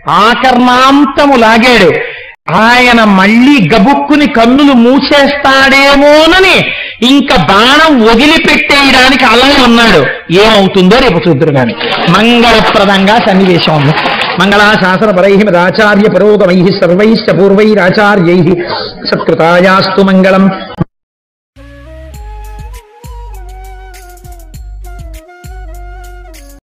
ఆకర్ణాంతము లాగాడు ఆయన మళ్ళీ గబుక్కుని కన్నులు మూసేస్తాడేమోనని ఇంకా బాణం వదిలిపెట్టేయడానికి అలా ఉన్నాడు ఏమవుతుందో రేపు చూద్దరు గాని మంగళప్రదంగా సన్నివేశం ఉంది మంగళాశాసన పరై మదాచార్య పురోగమై సర్వైశ్చ పూర్వైరాచార్యై సత్కృతాయాస్తు మంగళం